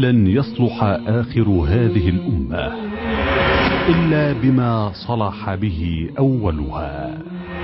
لن يصلح آخر هذه الأمة إلا بما صلح به أولها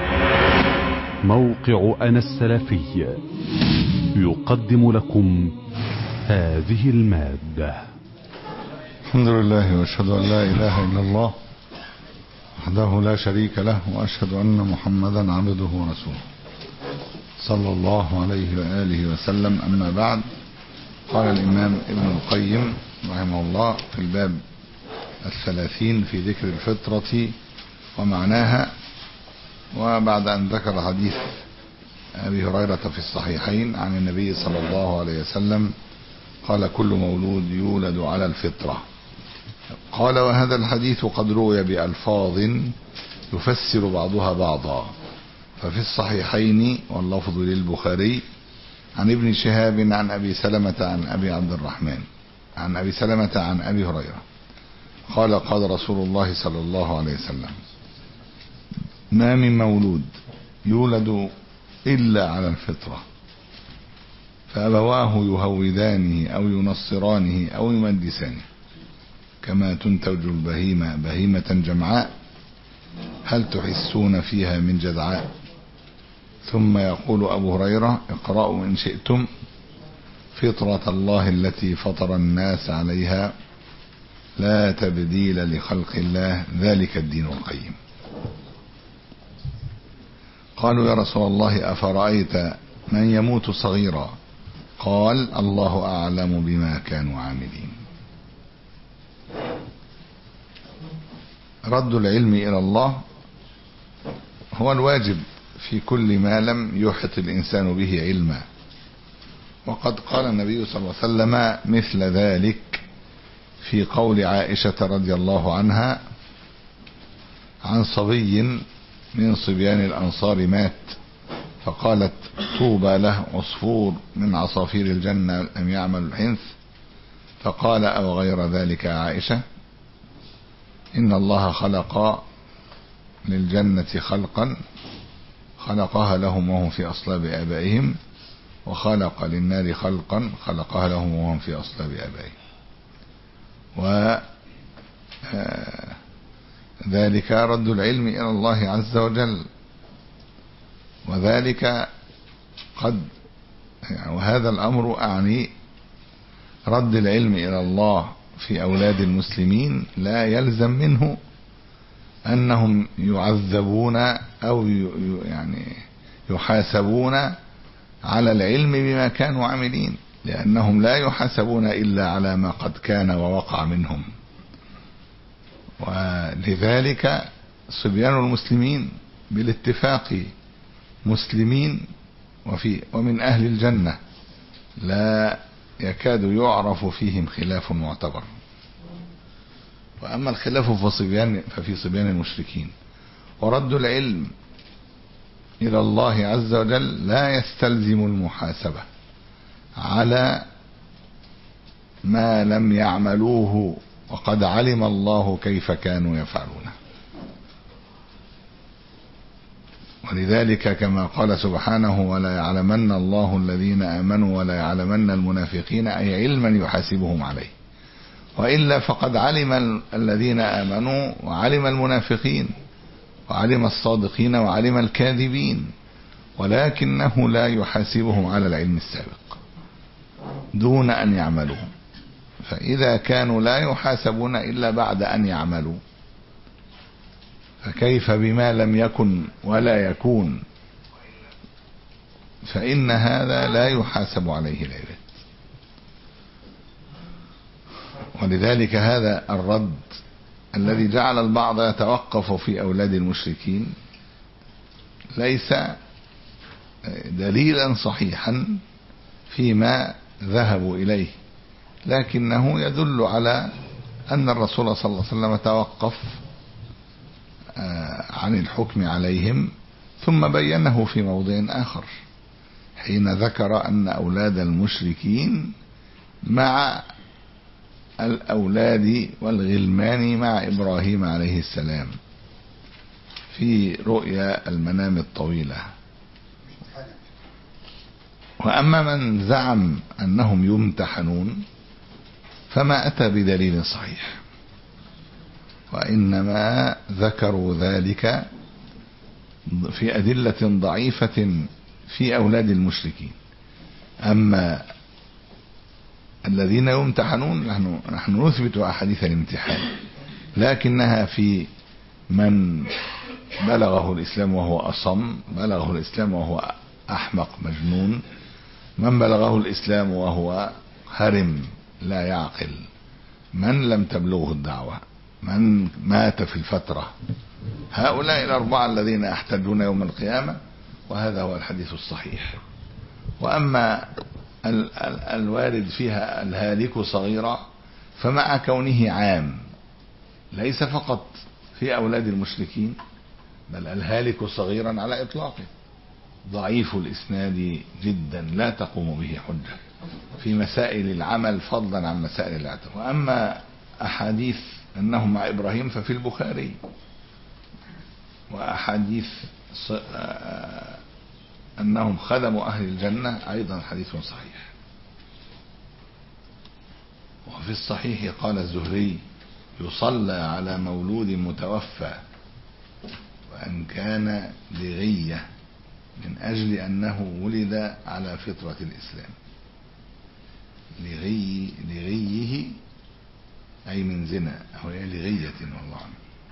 موقع أنا السلفي يقدم لكم هذه المادة الحمد لله واشهد ان لا اله الا الله وحده لا شريك له واشهد ان محمدا عبده ورسوله صلى الله عليه واله وسلم اما بعد قال الامام ابن القيم رحمه الله في الباب الثلاثين في ذكر الفطرة ومعناها وبعد ان ذكر حديث ابي هريرة في الصحيحين عن النبي صلى الله عليه وسلم قال كل مولود يولد على الفطرة قال وهذا الحديث قد روي بألفاظ يفسر بعضها بعضا ففي الصحيحين واللفظ للبخاري عن ابن شهاب عن أبي سلمة عن أبي عبد الرحمن عن أبي سلمة عن أبي هريرة قال قال رسول الله صلى الله عليه وسلم ما من مولود يولد إلا على الفطرة فأبواه يهودانه أو ينصرانه أو يمدسانه كما تنتج البهيمة بهيمة جمعاء هل تحسون فيها من جدعاء ثم يقول أبو هريرة اقرأوا إن شئتم فطرة الله التي فطر الناس عليها لا تبديل لخلق الله ذلك الدين القيم قالوا يا رسول الله أفرأيت من يموت صغيرا قال الله أعلم بما كانوا عاملين رد العلم إلى الله هو الواجب في كل ما لم يحط الإنسان به علما وقد قال النبي صلى الله عليه وسلم مثل ذلك في قول عائشة رضي الله عنها عن صبي من صبيان الأنصار مات فقالت طوبى له عصفور من عصافير الجنة لم يعمل الحنث فقال أو غير ذلك عائشة إن الله خلق للجنة خلقا خلقها لهم وهم في أصلاب آبائهم وخلق للنار خلقا خلقها لهم وهم في أصلاب آبائهم و ذلك رد العلم إلى الله عز وجل وذلك قد يعني وهذا الأمر أعني رد العلم إلى الله في أولاد المسلمين لا يلزم منه أنهم يعذبون أو يعني يحاسبون على العلم بما كانوا عاملين لأنهم لا يحاسبون إلا على ما قد كان ووقع منهم ولذلك صبيان المسلمين بالاتفاق مسلمين وفي ومن أهل الجنة لا يكاد يعرف فيهم خلاف معتبر وأما الخلاف فصبيان ففي صبيان المشركين ورد العلم إلى الله عز وجل لا يستلزم المحاسبة على ما لم يعملوه وقد علم الله كيف كانوا يفعلونه ولذلك كما قال سبحانه ولا يعلمن الله الذين آمنوا ولا يعلمن المنافقين أي علما يحاسبهم عليه وإلا فقد علم الذين آمنوا وعلم المنافقين وعلم الصادقين وعلم الكاذبين ولكنه لا يحاسبهم على العلم السابق دون أن يعملوا فإذا كانوا لا يحاسبون إلا بعد أن يعملوا فكيف بما لم يكن ولا يكون فإن هذا لا يحاسب عليه العباد ولذلك هذا الرد الذي جعل البعض يتوقف في أولاد المشركين ليس دليلا صحيحا فيما ذهبوا إليه لكنه يدل على أن الرسول صلى الله عليه وسلم توقف عن الحكم عليهم ثم بينه في موضع آخر حين ذكر أن أولاد المشركين مع الأولاد والغلمان مع إبراهيم عليه السلام في رؤيا المنام الطويلة وأما من زعم أنهم يمتحنون فما أتى بدليل صحيح وإنما ذكروا ذلك في أدلة ضعيفة في أولاد المشركين أما الذين يمتحنون نحن نحن نثبت أحاديث الامتحان لكنها في من بلغه الإسلام وهو أصم بلغه الإسلام وهو أحمق مجنون من بلغه الإسلام وهو هرم لا يعقل من لم تبلغه الدعوة من مات في الفترة هؤلاء الأربعة الذين يحتجون يوم القيامة وهذا هو الحديث الصحيح وأما ال ال الوارد فيها الهالك صغيرا فمع كونه عام ليس فقط في أولاد المشركين بل الهالك صغيرا على إطلاقه ضعيف الإسناد جدا لا تقوم به حجة في مسائل العمل فضلا عن مسائل الاعتراف وأما أحاديث أنه مع إبراهيم ففي البخاري وأحاديث أنهم خدموا أهل الجنة أيضا حديث صحيح وفي الصحيح قال الزهري يصلى على مولود متوفى وأن كان لغية من أجل أنه ولد على فطرة الإسلام لغي لغيه أي من زنا أو لغية والله عنه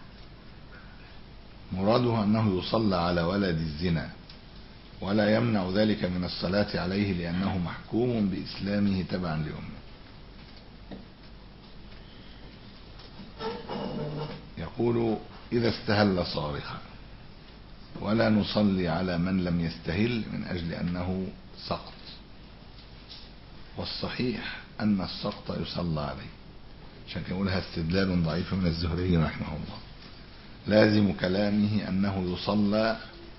مراده أنه يصلى على ولد الزنا ولا يمنع ذلك من الصلاة عليه لأنه محكوم بإسلامه تبعا لأمه يقول إذا استهل صارخا ولا نصلي على من لم يستهل من أجل أنه سقط والصحيح أن السقط يصلى عليه عشان كده يقولها استدلال ضعيف من الزهري رحمه الله لازم كلامه أنه يصلى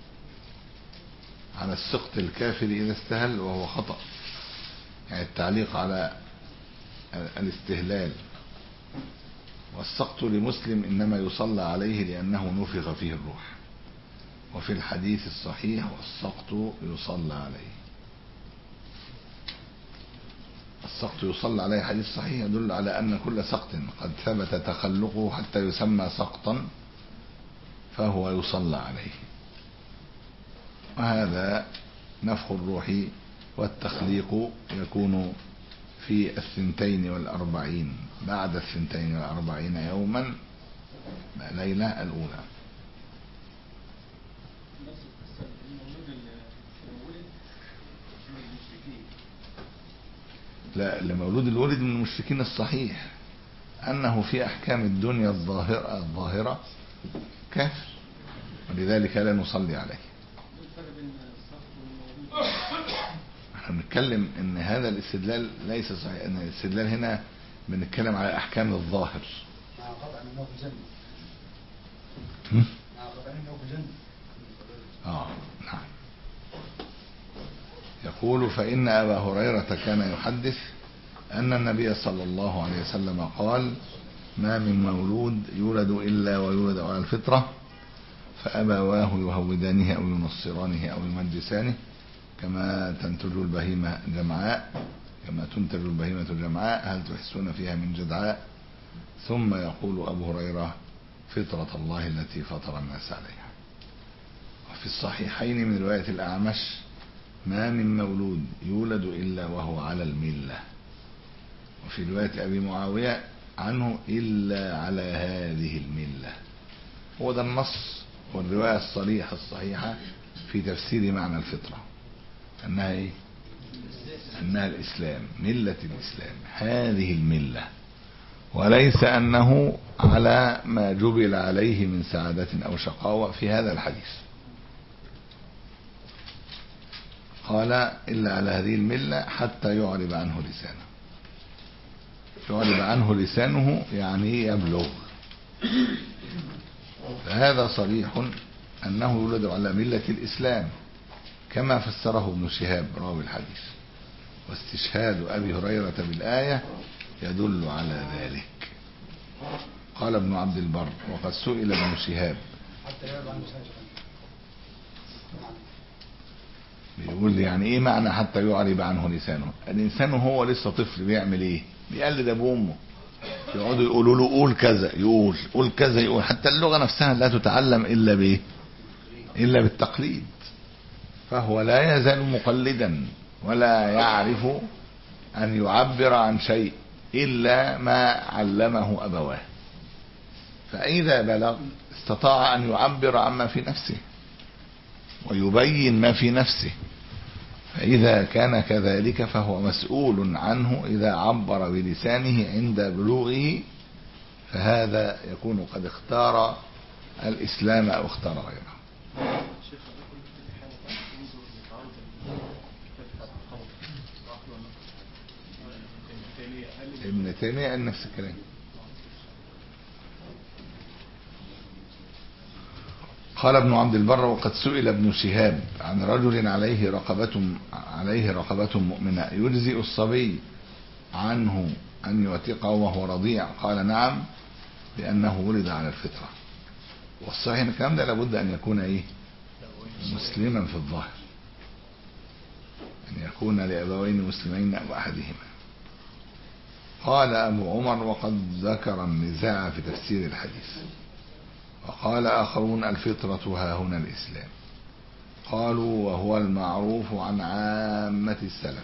على السقط الكافر إذا استهل وهو خطأ يعني التعليق على الاستهلال والسقط لمسلم إنما يصلى عليه لأنه نفخ فيه الروح وفي الحديث الصحيح والسقط يصلى عليه السقط يصلى عليه حديث صحيح يدل على أن كل سقط قد ثبت تخلقه حتى يسمى سقطا فهو يصلى عليه وهذا نفخ الروح والتخليق يكون في الثنتين والأربعين بعد الثنتين والأربعين يوما ليلة الأولى لا لمولود الولد من المشركين الصحيح أنه في أحكام الدنيا الظاهرة, الظاهرة كافر ولذلك لا نصلي عليه احنا بنتكلم ان هذا الاستدلال ليس صحيح ان الاستدلال هنا بنتكلم على احكام الظاهر مع قطع انه في الجنه هم؟ مع قطع انه في الجنه اه نعم يقول فإن أبا هريرة كان يحدث أن النبي صلى الله عليه وسلم قال ما من مولود يولد إلا ويولد على الفطرة فأبواه يهودانه أو ينصرانه أو يمجسانه كما تنتج البهيمة جمعاء كما تنتج البهيمة جمعاء هل تحسون فيها من جدعاء ثم يقول أبو هريرة فطرة الله التي فطر الناس عليها وفي الصحيحين من رواية الأعمش ما من مولود يولد إلا وهو على الملة وفي رواية أبي معاوية عنه إلا على هذه الملة هو ده النص والرواية الصريحة الصحيحة في تفسير معنى الفطرة أنها إيه؟ أنها الإسلام ملة الإسلام هذه الملة وليس أنه على ما جبل عليه من سعادة أو شقاوة في هذا الحديث قال إلا على هذه الملة حتى يعرب عنه لسانه يعرب عنه لسانه يعني يبلغ فهذا صريح أنه يولد على ملة الإسلام كما فسره ابن شهاب راوي الحديث واستشهاد أبي هريرة بالآية يدل على ذلك قال ابن عبد البر وقد سئل ابن شهاب حتى يرضى عنه ساجدا بيقول لي يعني ايه معنى حتى يعرب عنه لسانه الانسان هو لسه طفل بيعمل ايه بيقلد ابوه وامه يقعدوا يقولوا له قول كذا يقول قول كذا يقول حتى اللغه نفسها لا تتعلم الا بايه الا بالتقليد فهو لا يزال مقلدا ولا يعرف ان يعبر عن شيء الا ما علمه ابواه فاذا بلغ استطاع ان يعبر عما في نفسه ويبين ما في نفسه فإذا كان كذلك فهو مسؤول عنه إذا عبر بلسانه عند بلوغه فهذا يكون قد اختار الإسلام أو اختار غيره ابن تيمية قال نفس الكلام قال ابن عبد البر وقد سئل ابن شهاب عن رجل عليه رقبة عليه رقبة مؤمنة يجزئ الصبي عنه أن يعتقه وهو رضيع قال نعم لأنه ولد على الفطرة والصحيح ان الكلام ده لابد أن يكون إيه مسلما في الظاهر أن يكون لأبوين مسلمين أو أحدهما قال أبو عمر وقد ذكر النزاع في تفسير الحديث وقال آخرون الفطرة ها هنا الإسلام قالوا وهو المعروف عن عامة السلف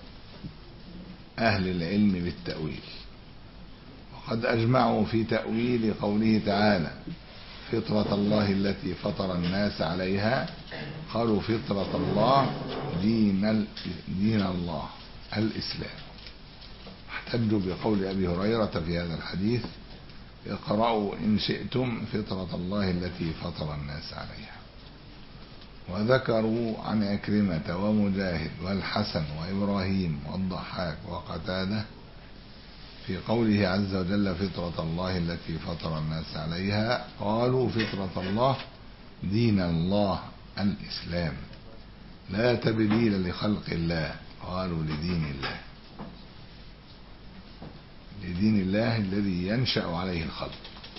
أهل العلم بالتأويل وقد أجمعوا في تأويل قوله تعالى فطرة الله التي فطر الناس عليها قالوا فطرة الله دين, ال... دين الله الإسلام احتجوا بقول أبي هريرة في هذا الحديث اقرأوا إن شئتم فطرة الله التي فطر الناس عليها وذكروا عن عكرمة ومجاهد والحسن وإبراهيم والضحاك وقتادة في قوله عز وجل فطرة الله التي فطر الناس عليها قالوا فطرة الله دين الله الإسلام لا تبديل لخلق الله قالوا لدين الله لدين الله الذي ينشأ عليه الخلق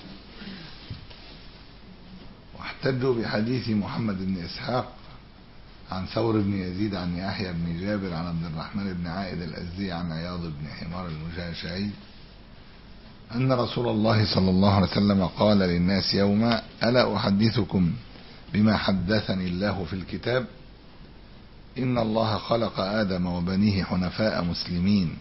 واحتجوا بحديث محمد بن إسحاق عن ثور بن يزيد عن يحيى بن جابر عن عبد الرحمن بن عائد الأزدي عن عياض بن حمار المجاشعي أن رسول الله صلى الله عليه وسلم قال للناس يوما ألا أحدثكم بما حدثني الله في الكتاب إن الله خلق آدم وبنيه حنفاء مسلمين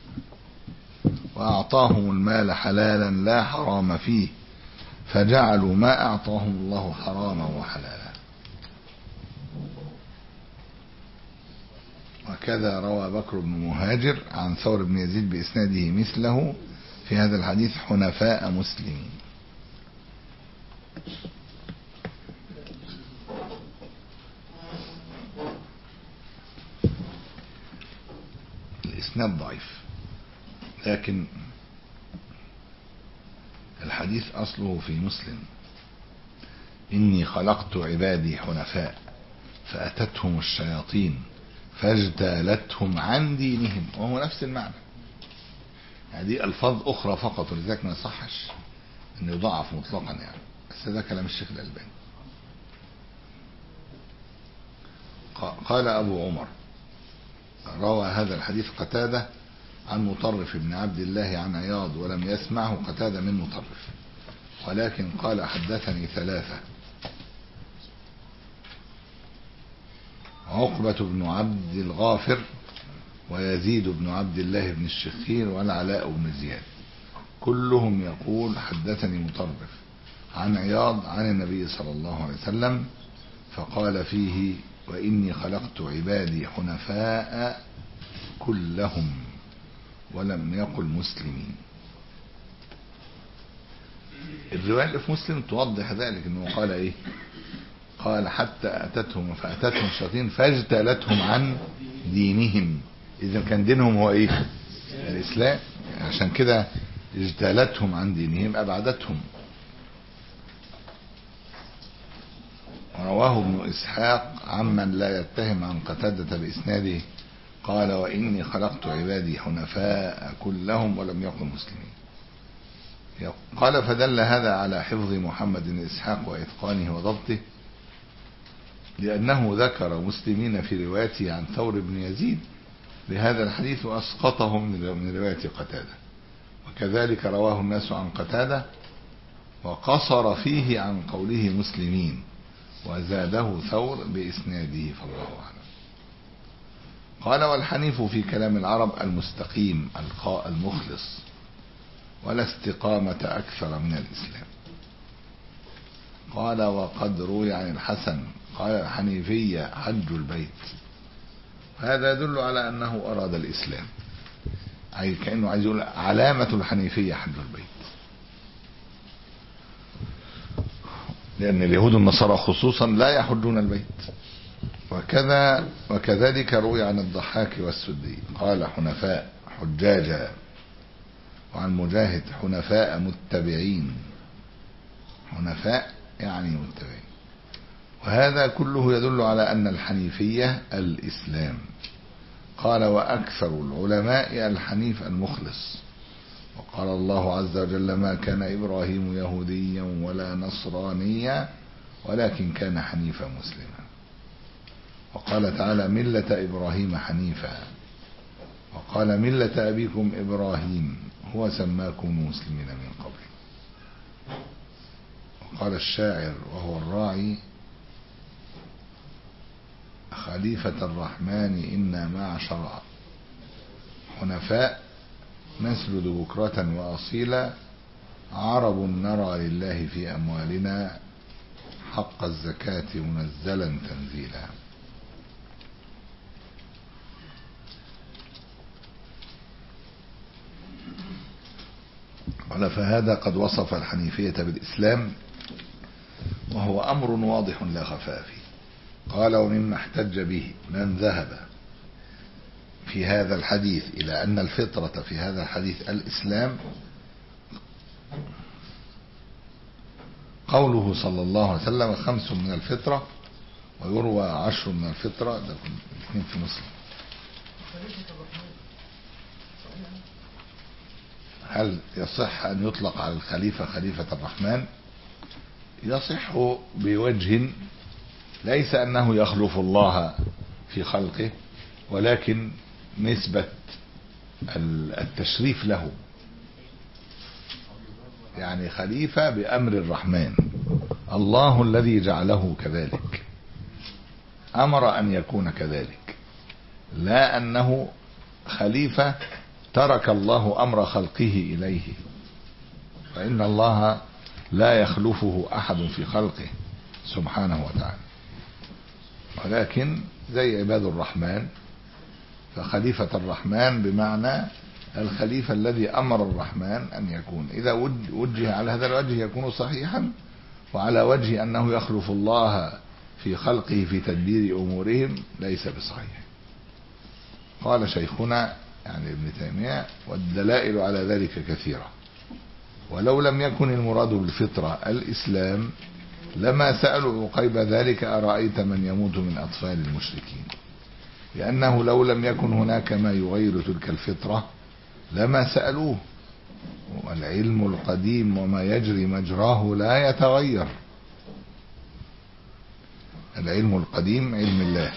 وأعطاهم المال حلالا لا حرام فيه فجعلوا ما أعطاهم الله حراما وحلالا وكذا روى بكر بن مهاجر عن ثور بن يزيد بإسناده مثله في هذا الحديث حنفاء مسلمين الإسناد ضعيف لكن الحديث أصله في مسلم إني خلقت عبادي حنفاء فأتتهم الشياطين فاجتالتهم عن دينهم وهو نفس المعنى هذه ألفاظ أخرى فقط ولذلك ما يصحش أنه يضعف مطلقا يعني بس ده كلام الشيخ الألباني قال أبو عمر روى هذا الحديث قتاده عن مطرف بن عبد الله عن عياض ولم يسمعه قتادة من مطرف ولكن قال حدثني ثلاثة عقبة بن عبد الغافر ويزيد بن عبد الله بن الشخير والعلاء بن زياد كلهم يقول حدثني مطرف عن عياض عن النبي صلى الله عليه وسلم فقال فيه وإني خلقت عبادي حنفاء كلهم ولم يقل مسلمين الرواية اللي في مسلم توضح ذلك انه قال ايه قال حتى اتتهم فاتتهم الشياطين فاجتالتهم عن دينهم اذا كان دينهم هو ايه الاسلام عشان كده اجتالتهم عن دينهم ابعدتهم رواه ابن اسحاق عمن لا يتهم عن قتادة باسناده قال وإني خلقت عبادي حنفاء كلهم ولم يكن مسلمين قال فدل هذا على حفظ محمد بن إسحاق وإتقانه وضبطه لأنه ذكر مسلمين في روايته عن ثور بن يزيد بهذا الحديث وأسقطه من رواية قتادة وكذلك رواه الناس عن قتادة وقصر فيه عن قوله مسلمين وزاده ثور بإسناده فالله أعلم قال والحنيف في كلام العرب المستقيم القاء المخلص ولا استقامة أكثر من الإسلام قال وقد روي عن الحسن قال الحنيفية حج البيت هذا يدل على أنه أراد الإسلام أي كأنه عايز يقول علامة الحنيفية حج البيت لأن اليهود والنصارى خصوصا لا يحجون البيت وكذا وكذلك روي عن الضحاك والسدي قال حنفاء حجاجا وعن مجاهد حنفاء متبعين حنفاء يعني متبعين وهذا كله يدل على أن الحنيفية الإسلام قال وأكثر العلماء الحنيف المخلص وقال الله عز وجل ما كان إبراهيم يهوديا ولا نصرانيا ولكن كان حنيفا مسلما وقال تعالى ملة إبراهيم حنيفا وقال ملة أبيكم إبراهيم هو سماكم مسلمين من قبل وقال الشاعر وهو الراعي خليفة الرحمن إنا معشر حنفاء نسجد بكرة وأصيلا عرب نرى لله في أموالنا حق الزكاة منزلا تنزيلا قال فهذا قد وصف الحنيفية بالإسلام وهو أمر واضح لا خفاء فيه قال ومما احتج به من ذهب في هذا الحديث إلى أن الفطرة في هذا الحديث الإسلام قوله صلى الله عليه وسلم خمس من الفطرة ويروى عشر من الفطرة ده الاثنين في مسلم هل يصح أن يطلق على الخليفة خليفة الرحمن يصح بوجه ليس أنه يخلف الله في خلقه ولكن نسبة التشريف له يعني خليفة بأمر الرحمن الله الذي جعله كذلك أمر أن يكون كذلك لا أنه خليفة ترك الله أمر خلقه إليه فإن الله لا يخلفه أحد في خلقه سبحانه وتعالى ولكن زي عباد الرحمن فخليفة الرحمن بمعنى الخليفة الذي أمر الرحمن أن يكون إذا وجه على هذا الوجه يكون صحيحا وعلى وجه أنه يخلف الله في خلقه في تدبير أمورهم ليس بصحيح قال شيخنا يعني ابن تيمية والدلائل على ذلك كثيرة ولو لم يكن المراد بالفطرة الإسلام لما سألوا عقيب ذلك أرأيت من يموت من أطفال المشركين لأنه لو لم يكن هناك ما يغير تلك الفطرة لما سألوه والعلم القديم وما يجري مجراه لا يتغير العلم القديم علم الله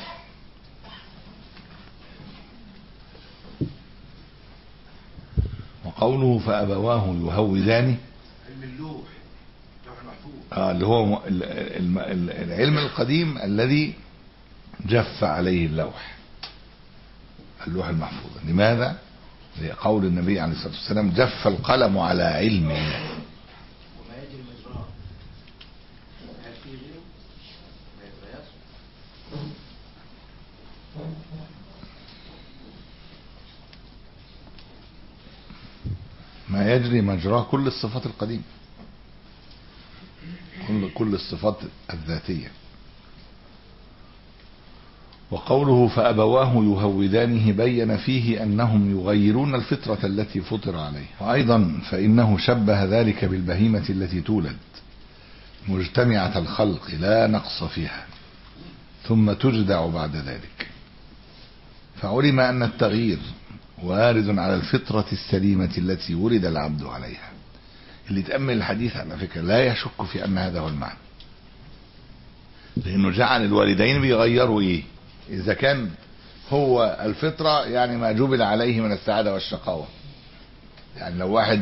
وقوله فأبواه يهودانه علم اللوح لوح محفوظ آه اللي هو ال- ال- ال- العلم القديم الذي جف عليه اللوح اللوح المحفوظ لماذا لقول النبي عليه الصلاة والسلام جف القلم على علم الله وما يجري مجراه هل في غيره؟ ما يتغيرش؟ ما يجري مجراه كل الصفات القديمة كل كل الصفات الذاتية وقوله فأبواه يهودانه بين فيه أنهم يغيرون الفطرة التي فطر عليها وأيضا فإنه شبه ذلك بالبهيمة التي تولد مجتمعة الخلق لا نقص فيها ثم تجدع بعد ذلك فعلم أن التغيير وارد على الفطرة السليمة التي ولد العبد عليها اللي تأمل الحديث على فكرة لا يشك في أن هذا هو المعنى لأنه جعل الوالدين بيغيروا إيه إذا كان هو الفطرة يعني ما جبل عليه من السعادة والشقاوة يعني لو واحد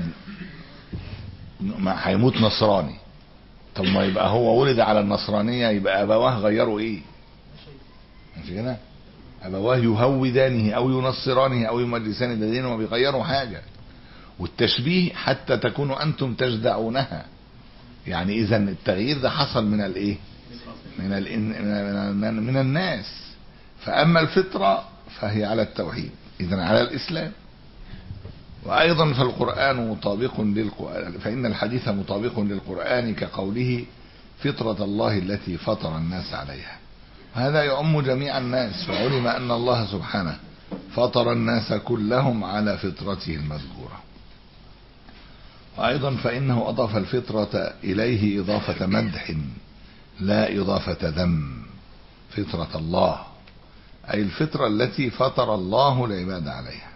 ما هيموت نصراني طب ما يبقى هو ولد على النصرانية يبقى أبواه غيروا إيه مش كده أبواه يهودانه أو ينصرانه أو يمجسان ده دينه ما بيغيروا حاجة والتشبيه حتى تكونوا أنتم تجدعونها يعني إذا التغيير ده حصل من الإيه من الإن من, من, من الناس فأما الفطرة فهي على التوحيد إذا على الإسلام وأيضا فالقرآن مطابق للقرآن فإن الحديث مطابق للقرآن كقوله فطرة الله التي فطر الناس عليها هذا يعم جميع الناس وعلم أن الله سبحانه فطر الناس كلهم على فطرته المذكورة وأيضا فإنه أضاف الفطرة إليه إضافة مدح لا إضافة ذم فطرة الله أي الفطرة التي فطر الله العباد عليها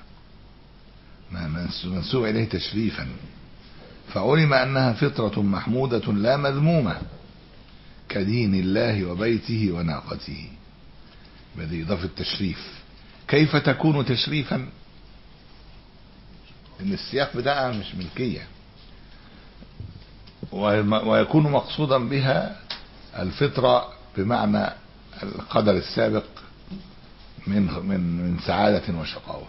منسوب إليه تشريفا فعلم أنها فطرة محمودة لا مذمومة كدين الله وبيته وناقته بدي إضافة تشريف كيف تكون تشريفا إن السياق بتاعها مش ملكية ويكون مقصودا بها الفطرة بمعنى القدر السابق من من من سعادة وشقاوة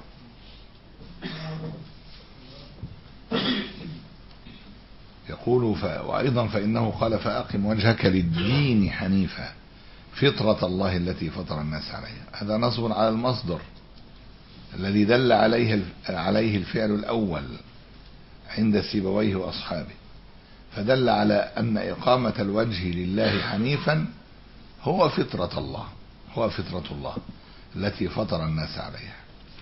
يقول ف... وأيضا فإنه قال فأقم وجهك للدين حنيفا فطرة الله التي فطر الناس عليها هذا نصب على المصدر الذي دل عليه عليه الفعل الأول عند سيبويه وأصحابه فدل على أن إقامة الوجه لله حنيفا هو فطرة الله هو فطرة الله التي فطر الناس عليها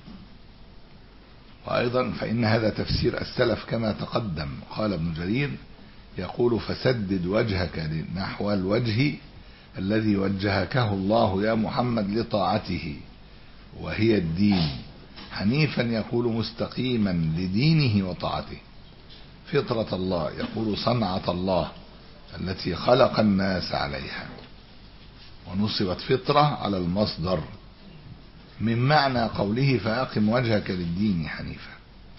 وأيضا فإن هذا تفسير السلف كما تقدم قال ابن جرير يقول فسدد وجهك نحو الوجه الذي وجهكه الله يا محمد لطاعته وهي الدين حنيفا يقول مستقيما لدينه وطاعته فطرة الله يقول صنعة الله التي خلق الناس عليها ونصبت فطرة على المصدر من معنى قوله فأقم وجهك للدين حنيفا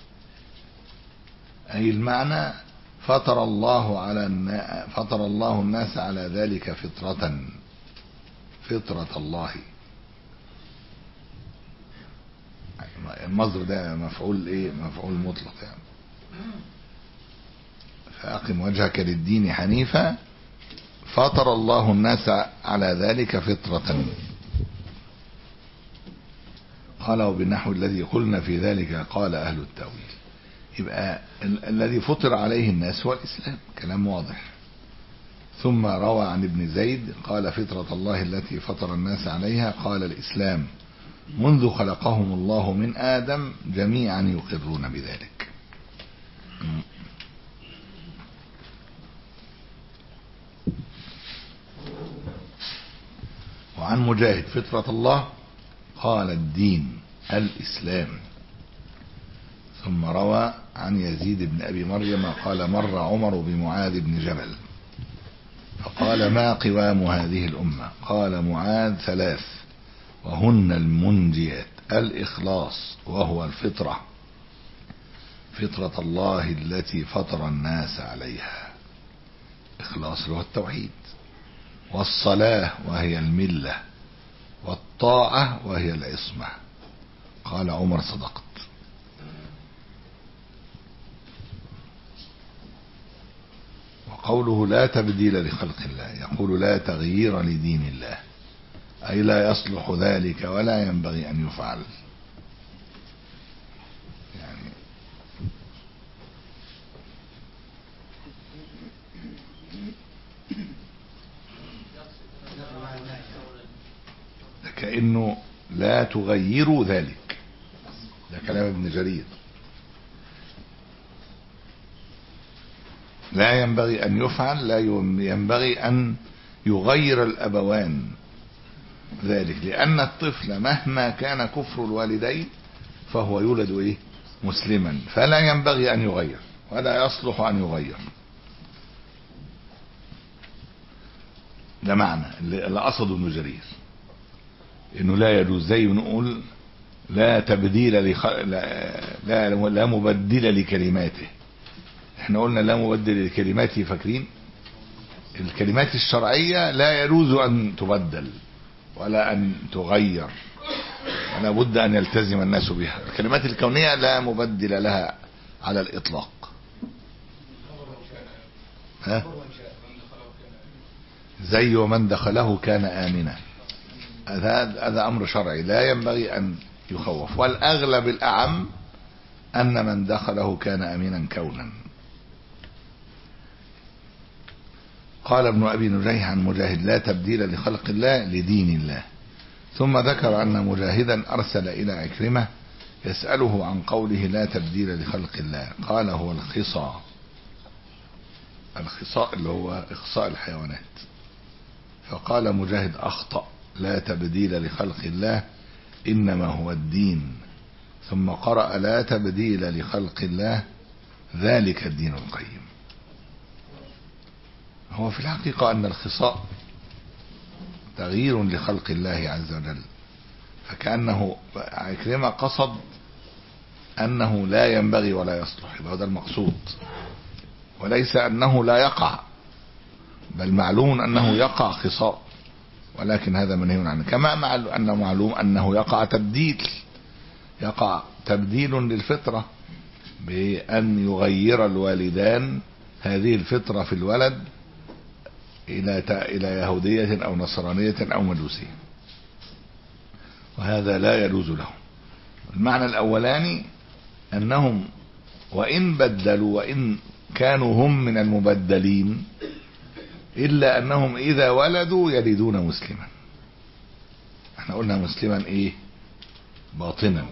أي المعنى فطر الله على النا... فطر الله الناس على ذلك فطرة فطرة الله المصدر ده مفعول ايه مفعول مطلق يعني فأقم وجهك للدين حنيفا فطر الله الناس على ذلك فطرة قال وبالنحو الذي قلنا في ذلك قال أهل التأويل يبقى ال الذي فطر عليه الناس هو الإسلام كلام واضح ثم روى عن ابن زيد قال فطرة الله التي فطر الناس عليها قال الإسلام منذ خلقهم الله من آدم جميعا يقرون بذلك وعن مجاهد فطرة الله قال الدين الإسلام ثم روى عن يزيد بن أبي مريم قال مر عمر بمعاذ بن جبل فقال ما قوام هذه الأمة قال معاذ ثلاث وهن المنجيات الإخلاص وهو الفطرة فطرة الله التي فطر الناس عليها إخلاص له التوحيد والصلاة وهي الملة والطاعة وهي العصمة قال عمر صدقت وقوله لا تبديل لخلق الله يقول لا تغيير لدين الله أي لا يصلح ذلك ولا ينبغي أن يفعل يعني كأنه لا تغيروا ذلك ده كلام ابن جرير لا ينبغي أن يفعل لا ينبغي أن يغير الأبوان ذلك لأن الطفل مهما كان كفر الوالدين فهو يولد إيه مسلما فلا ينبغي أن يغير ولا يصلح أن يغير ده معنى اللي قصده ابن جرير انه لا يجوز زي نقول لا تبديل لخ... لا... لا لا مبدل لكلماته احنا قلنا لا مبدل لكلماته فاكرين الكلمات الشرعية لا يجوز ان تبدل ولا ان تغير ولا بد ان يلتزم الناس بها الكلمات الكونية لا مبدل لها على الاطلاق ها زي ومن دخله كان آمنا هذا هذا أمر شرعي لا ينبغي أن يخوف والأغلب الأعم أن من دخله كان أمينا كونا قال ابن أبي نجيح عن مجاهد لا تبديل لخلق الله لدين الله ثم ذكر أن مجاهدا أرسل إلى عكرمة يسأله عن قوله لا تبديل لخلق الله قال هو الخصى الخصاء اللي هو إخصاء الحيوانات فقال مجاهد أخطأ لا تبديل لخلق الله إنما هو الدين ثم قرأ لا تبديل لخلق الله ذلك الدين القيم هو في الحقيقة أن الخصاء تغيير لخلق الله عز وجل فكأنه عكرمة قصد أنه لا ينبغي ولا يصلح يبقى هذا المقصود وليس أنه لا يقع بل معلوم أنه يقع خصاء ولكن هذا منهي عنه كما مع أنه معلوم أنه يقع تبديل يقع تبديل للفطرة بأن يغير الوالدان هذه الفطرة في الولد إلى إلى يهودية أو نصرانية أو مجوسية وهذا لا يجوز لهم المعنى الأولاني أنهم وإن بدلوا وإن كانوا هم من المبدلين إلا أنهم إذا ولدوا يلدون مسلما احنا قلنا مسلما إيه باطنا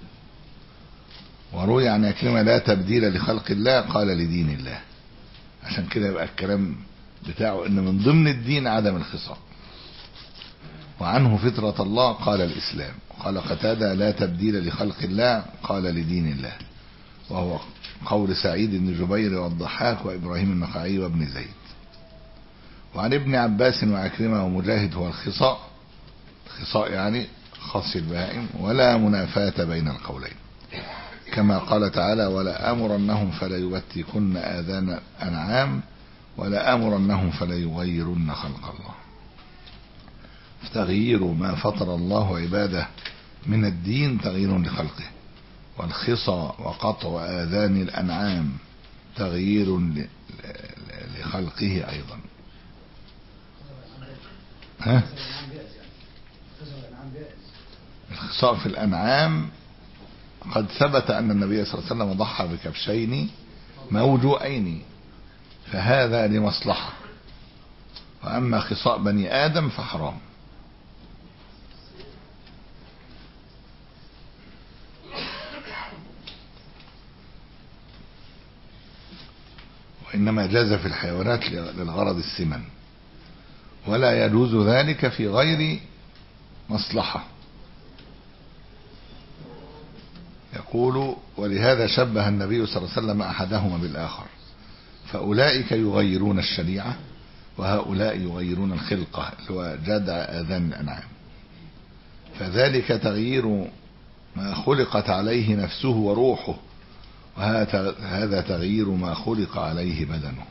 وروي عن عكرمة لا تبديل لخلق الله قال لدين الله عشان كده يبقى الكلام بتاعه ان من ضمن الدين عدم الخصام وعنه فطرة الله قال الإسلام قال قتادة لا تبديل لخلق الله قال لدين الله وهو قول سعيد بن جبير والضحاك وإبراهيم النخعي وابن زيد وعن ابن عباس وعكرمة ومجاهد هو الخصاء الخصاء يعني خص البهائم ولا منافاة بين القولين كما قال تعالى ولا أمرنهم فلا يبتكن آذان أنعام ولا أمرنهم فلا يغيرن خلق الله تغيير ما فطر الله عباده من الدين تغيير لخلقه والخصى وقطع آذان الأنعام تغيير لخلقه أيضا ها؟ الخصاء في الأنعام قد ثبت أن النبي صلى الله عليه وسلم ضحى بكبشين موجوئين فهذا لمصلحة وأما خصاء بني آدم فحرام وإنما جاز في الحيوانات للغرض السمن ولا يجوز ذلك في غير مصلحة يقول ولهذا شبه النبي صلى الله عليه وسلم أحدهما بالآخر فأولئك يغيرون الشريعة وهؤلاء يغيرون الخلقة اللي هو جدع آذان الأنعام فذلك تغيير ما خلقت عليه نفسه وروحه وهذا تغيير ما خلق عليه بدنه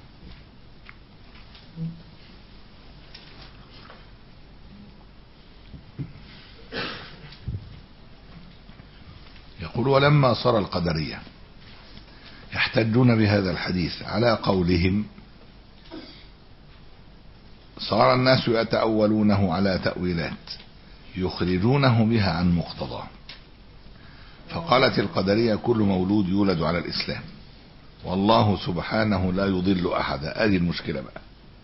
يقول ولما صار القدرية يحتجون بهذا الحديث على قولهم صار الناس يتأولونه على تأويلات يخرجونه بها عن مقتضاه فقالت القدرية كل مولود يولد على الإسلام والله سبحانه لا يضل أحدا هذه المشكلة بقى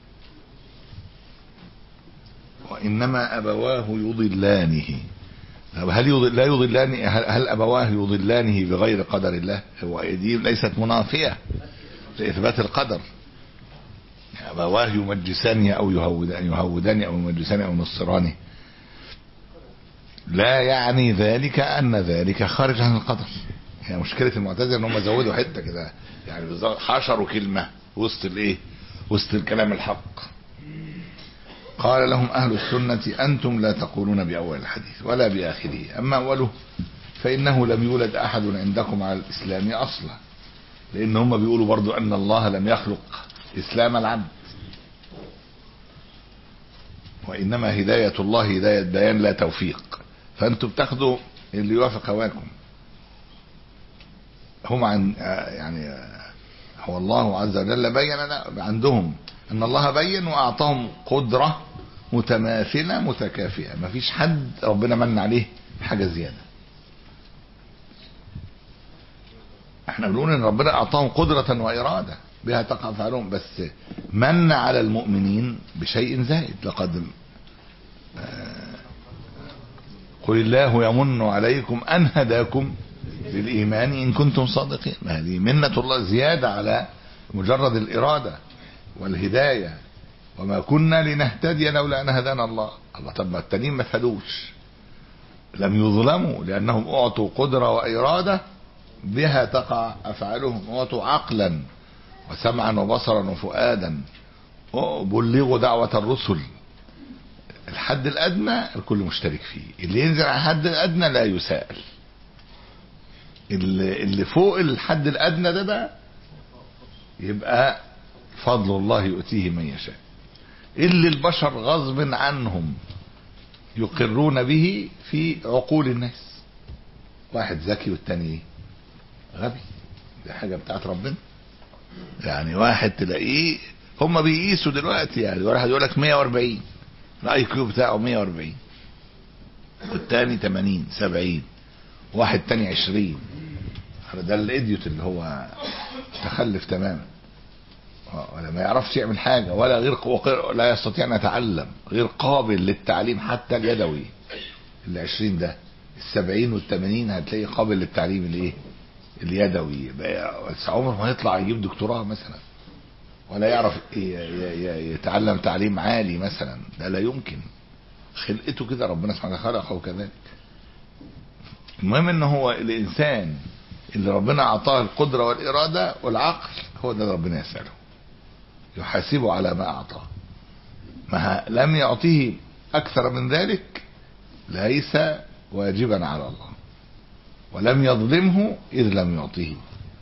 وإنما أبواه يضلانه هل يضل لا يضلان هل, هل أبواه يضلانه بغير قدر الله هو دي ليست منافية لإثبات القدر أبواه يمجسانه أو يهودان يهودانه أو يمجسانه أو ينصرانه لا يعني ذلك أن ذلك خارج عن القدر هي مشكلة المعتزلة ان هم زودوا حتة كده يعني بالظبط حشروا كلمة وسط الايه وسط الكلام الحق قال لهم أهل السنة أنتم لا تقولون بأول الحديث ولا بآخره أما أوله فإنه لم يولد أحد عندكم على الإسلام أصلا لأن هم بيقولوا برضو أن الله لم يخلق إسلام العبد وإنما هداية الله هداية بيان لا توفيق فأنتم بتاخدوا اللي يوافق هواكم هم عن يعني هو الله عز وجل بين عندهم ان الله بين واعطاهم قدرة متماثلة متكافئة ما فيش حد ربنا من عليه حاجة زيادة احنا بنقول ان ربنا اعطاهم قدرة وارادة بها تقع فعلهم بس من على المؤمنين بشيء زائد لقد قل الله يمن عليكم ان هداكم للإيمان إن كنتم صادقين هذه منة الله زيادة على مجرد الإرادة والهداية وما كنا لنهتدي لولا أن هدانا الله الله طب ما التانيين ما فادوش لم يظلموا لأنهم أعطوا قدرة وإرادة بها تقع أفعالهم أعطوا عقلا وسمعا وبصرا وفؤادا بلغوا دعوة الرسل الحد الأدنى الكل مشترك فيه اللي ينزل على الحد الأدنى لا يسائل اللي, اللي فوق الحد الادنى ده بقى يبقى فضل الله يؤتيه من يشاء اللي البشر غصب عنهم يقرون به في عقول الناس واحد ذكي والتاني غبي دي حاجة بتاعت ربنا يعني واحد تلاقيه هم بيقيسوا دلوقتي يعني واحد يقول لك 140 الاي كيو بتاعه 140 والتاني 80 70 واحد تاني عشرين ده الايديوت اللي هو متخلف تماما ولا ما يعرفش يعمل حاجة ولا غير لا يستطيع ان يتعلم غير قابل للتعليم حتى اليدوي العشرين ده السبعين والثمانين هتلاقيه قابل للتعليم الايه اليدوي بس عمره ما يطلع يجيب دكتوراه مثلا ولا يعرف يتعلم تعليم عالي مثلا ده لا يمكن خلقته كده ربنا سبحانه وتعالى خلقه كذلك المهم ان هو الانسان اللي ربنا اعطاه القدرة والارادة والعقل هو ده اللي ربنا يسأله يحاسبه على ما اعطاه ما لم يعطيه اكثر من ذلك ليس واجبا على الله ولم يظلمه اذ لم يعطيه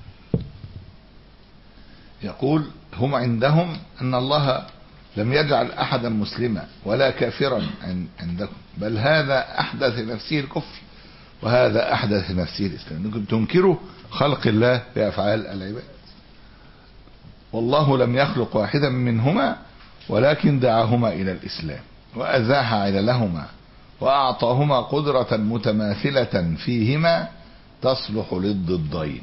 يقول هم عندهم ان الله لم يجعل احدا مسلما ولا كافرا عندكم بل هذا احدث نفسه الكفر وهذا احدث نفسه الاسلام انكم تنكروا خلق الله بافعال العباد والله لم يخلق واحدا منهما ولكن دعاهما الى الاسلام وازاح عللهما واعطاهما قدرة متماثلة فيهما تصلح للضدين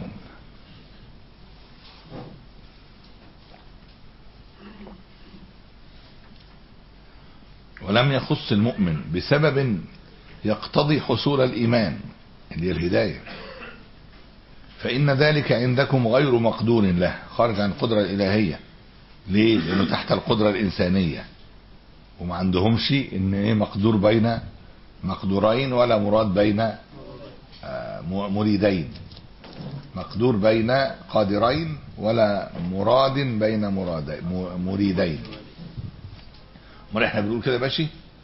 ولم يخص المؤمن بسبب يقتضي حصول الإيمان اللي هي الهداية فإن ذلك عندكم غير مقدور له خارج عن القدرة الإلهية ليه؟ لأنه تحت القدرة الإنسانية وما عندهمش إن إيه مقدور بين مقدورين ولا مراد بين مريدين مقدور بين قادرين ولا مراد بين مراد مريدين امال احنا بنقول كده ماشي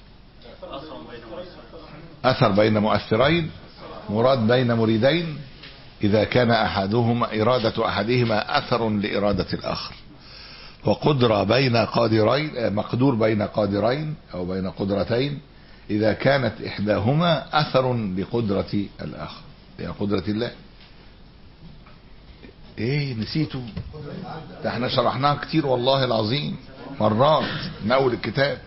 اثر بين مؤثرين مراد بين مريدين اذا كان احدهما ارادة احدهما اثر لارادة الاخر وقدرة بين قادرين مقدور بين قادرين او بين قدرتين اذا كانت احداهما اثر لقدرة الاخر هي قدرة الله ايه نسيته ده احنا شرحناها كتير والله العظيم مرات من اول الكتاب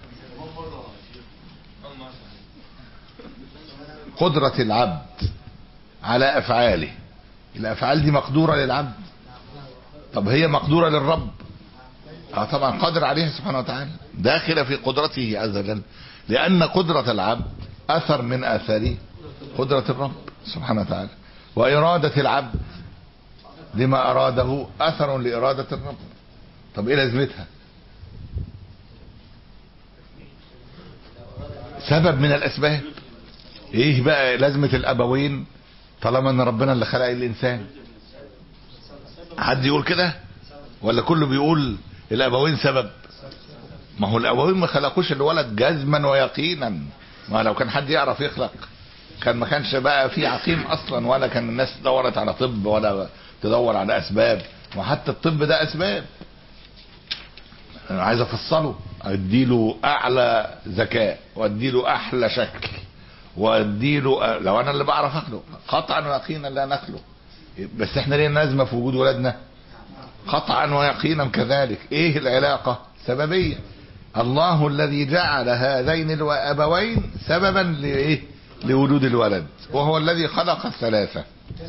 قدرة العبد على افعاله الافعال دي مقدورة للعبد طب هي مقدورة للرب اه طبعا قادر عليها سبحانه وتعالى داخلة في قدرته عز وجل لان قدرة العبد اثر من اثار قدرة الرب سبحانه وتعالى وارادة العبد لما اراده اثر لارادة الرب طب ايه لازمتها سبب من الاسباب ايه بقى لازمة الابوين طالما ان ربنا اللي خلق الانسان حد يقول كده ولا كله بيقول الابوين سبب ما هو الابوين ما خلقوش الولد جزما ويقينا ما لو كان حد يعرف يخلق كان ما كانش بقى في عقيم اصلا ولا كان الناس دورت على طب ولا تدور على اسباب وحتى الطب ده اسباب انا عايز افصله اديله اعلى ذكاء واديله احلى شكل واديله لو انا اللي بعرف اخلق قطعا ويقينا لا نخلق بس احنا ليه نازمه في وجود ولادنا قطعا ويقينا كذلك ايه العلاقه سببيه الله الذي جعل هذين الابوين سببا لايه لوجود الولد وهو الذي خلق الثلاثه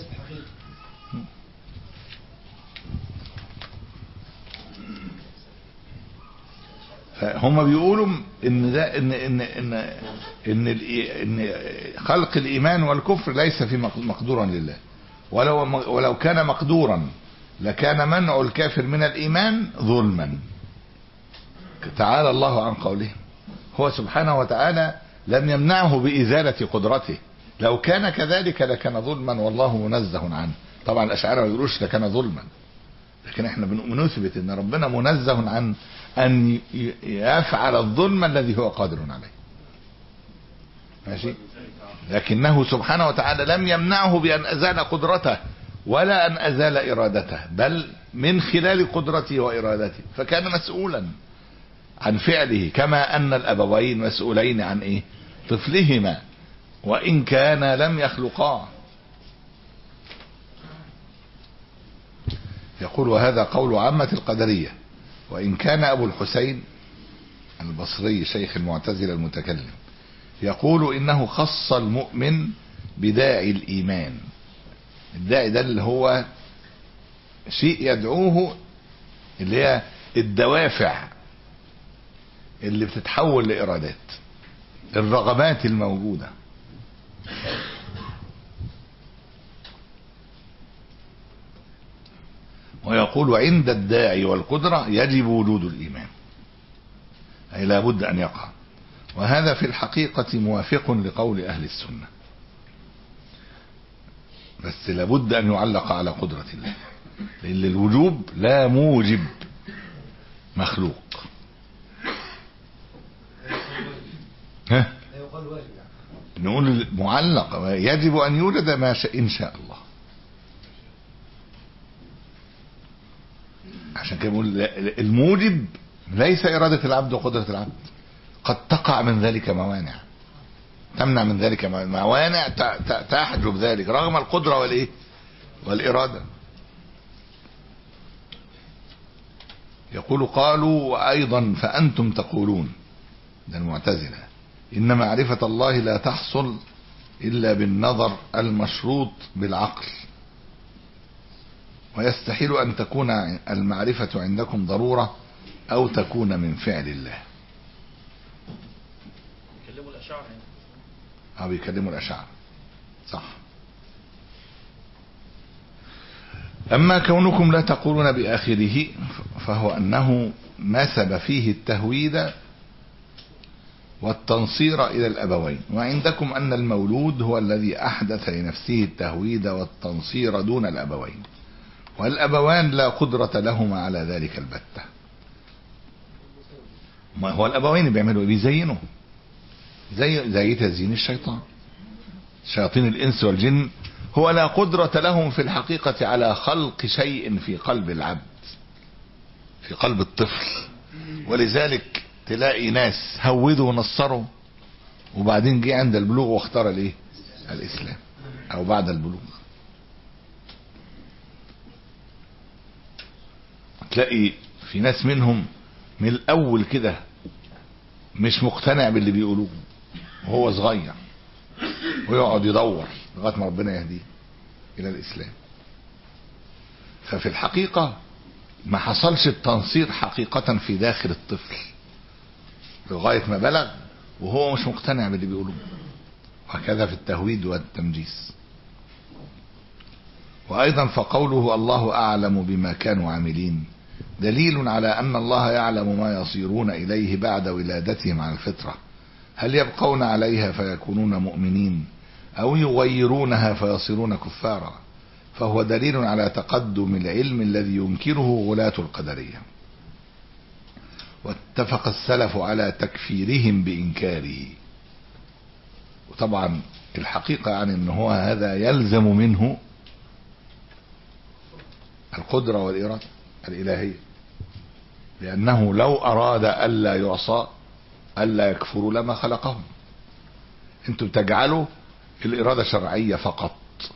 فهم بيقولوا ان ده ان ان ان ان, الإي- ان خلق الايمان والكفر ليس في مق- مقدورا لله ولو ولو كان مقدورا لكان منع الكافر من الايمان ظلما تعالى الله عن قوله هو سبحانه وتعالى لم يمنعه بإزالة قدرته لو كان كذلك لكان ظلما والله منزه عنه طبعا الأشاعرة ما يقولوش لكان ظلما لكن احنا بن- بنثبت ان ربنا منزه عن ان ي- يفعل الظلم الذي هو قادر عليه ماشي لكنه سبحانه وتعالى لم يمنعه بأن أزال قدرته ولا أن أزال إرادته بل من خلال قدرته وإرادته فكان مسؤولا عن فعله كما أن الأبوين مسؤولين عن إيه طفلهما وإن كان لم يخلقاه يقول وهذا قول عامة القدرية وإن كان أبو الحسين البصري شيخ المعتزلة المتكلم يقول إنه خص المؤمن بداعي الإيمان الداعي ده اللي هو شيء يدعوه اللي هي الدوافع اللي بتتحول لإرادات الرغبات الموجودة ويقول عند الداعي والقدرة يجب وجود الإيمان أي لا بد أن يقع وهذا في الحقيقة موافق لقول أهل السنة بس لابد أن يعلق على قدرة الله لأن الوجوب لا موجب مخلوق ها لا يقال واجب يعني نقول معلق يجب أن يوجد ما شاء إن شاء الله عشان كده بقول لا- الموجب ليس إرادة العبد وقدرة العبد قد تقع من ذلك موانع تمنع من ذلك مو- موانع ت- ت- تحجب ذلك رغم القدرة والإيه والإرادة يقول قالوا وأيضا فأنتم تقولون ده المعتزلة إن معرفة الله لا تحصل إلا بالنظر المشروط بالعقل ويستحيل أن تكون المعرفة عندكم ضرورة أو تكون من فعل الله كلموا الأشاعرة هنا أو بيكلموا الأشاعرة صح أما كونكم لا تقولون بآخره فهو أنه نسب فيه التهويد والتنصير إلى الأبوين وعندكم أن المولود هو الذي أحدث لنفسه التهويد والتنصير دون الأبوين والأبوان لا قدرة لهما على ذلك البتة ما هو الأبوين بيعملوا إيه؟ بيزينوا زي زي تزيين الشيطان شياطين الإنس والجن هو لا قدرة لهم في الحقيقة على خلق شيء في قلب العبد في قلب الطفل ولذلك تلاقي ناس هودوا ونصروا وبعدين جه عند البلوغ واختار الايه الاسلام او بعد البلوغ تلاقي في ناس منهم من الاول كده مش مقتنع باللي بيقولوه وهو صغير ويقعد يدور لغايه ما ربنا يهديه الى الاسلام ففي الحقيقه ما حصلش التنصير حقيقه في داخل الطفل لغايه ما بلغ وهو مش مقتنع باللي بيقولوه وهكذا في التهويد والتمجيس وايضا فقوله الله اعلم بما كانوا عاملين دليل على ان الله يعلم ما يصيرون اليه بعد ولادتهم على الفطره هل يبقون عليها فيكونون مؤمنين او يغيرونها فيصيرون كفارا فهو دليل على تقدم العلم الذي ينكره غلاة القدريه واتفق السلف على تكفيرهم بإنكاره وطبعا الحقيقة يعني ان هو هذا يلزم منه القدرة والإرادة الإلهية لأنه لو أراد ألا يعصى ألا يكفروا لما خلقهم انتم تجعلوا الإرادة شرعية فقط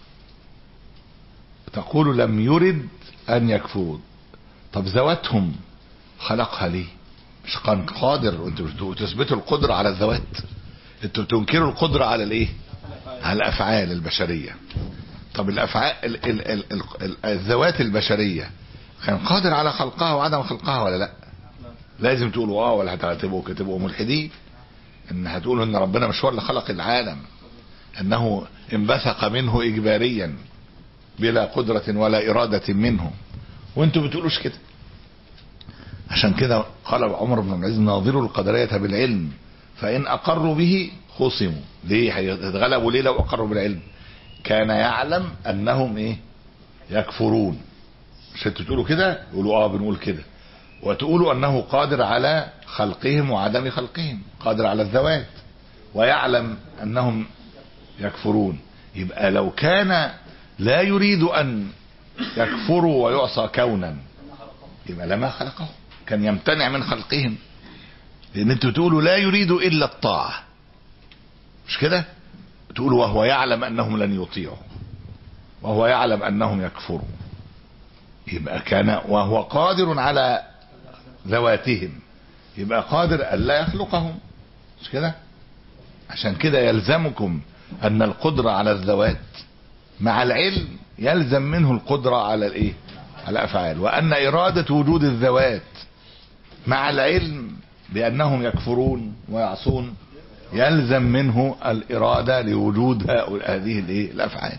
تقول لم يرد أن يكفروا طب ذواتهم خلقها ليه مش كان قادر انتوا تثبتوا القدرة على الذوات انتوا تنكروا القدرة على الايه على الافعال البشرية طب الافعال ال ال ال ال ال الذوات البشرية كان قادر على خلقها وعدم خلقها ولا لا لازم تقولوا اه ولا هتبقوا تبقوا ملحدين ان هتقولوا ان ربنا مش هو اللي خلق العالم انه انبثق منه اجباريا بلا قدرة ولا ارادة منه وانتوا بتقولوش كده عشان كده قال عمر بن العزيز ناظروا القدرية بالعلم فإن أقروا به خصموا ليه هيتغلبوا ليه لو أقروا بالعلم كان يعلم أنهم إيه يكفرون مش انتوا تقولوا كده يقولوا اه بنقول كده وتقولوا أنه قادر على خلقهم وعدم خلقهم قادر على الذوات ويعلم أنهم يكفرون يبقى لو كان لا يريد أن يكفروا ويعصى كونا يبقى لما خلقهم كان يمتنع من خلقهم لان انتوا تقولوا لا يريد الا الطاعة مش كده تقولوا وهو يعلم انهم لن يطيعوا وهو يعلم انهم يكفروا يبقى كان وهو قادر على ذواتهم يبقى قادر الا يخلقهم مش كده عشان كده يلزمكم ان القدرة على الذوات مع العلم يلزم منه القدرة على الايه على الافعال وان ارادة وجود الذوات مع العلم بانهم يكفرون ويعصون يلزم منه الإرادة لوجود هذه الايه الأفعال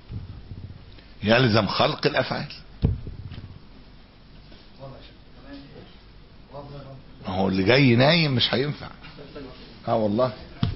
يلزم خلق الأفعال ما هو اللي جاي نايم مش هينفع اه والله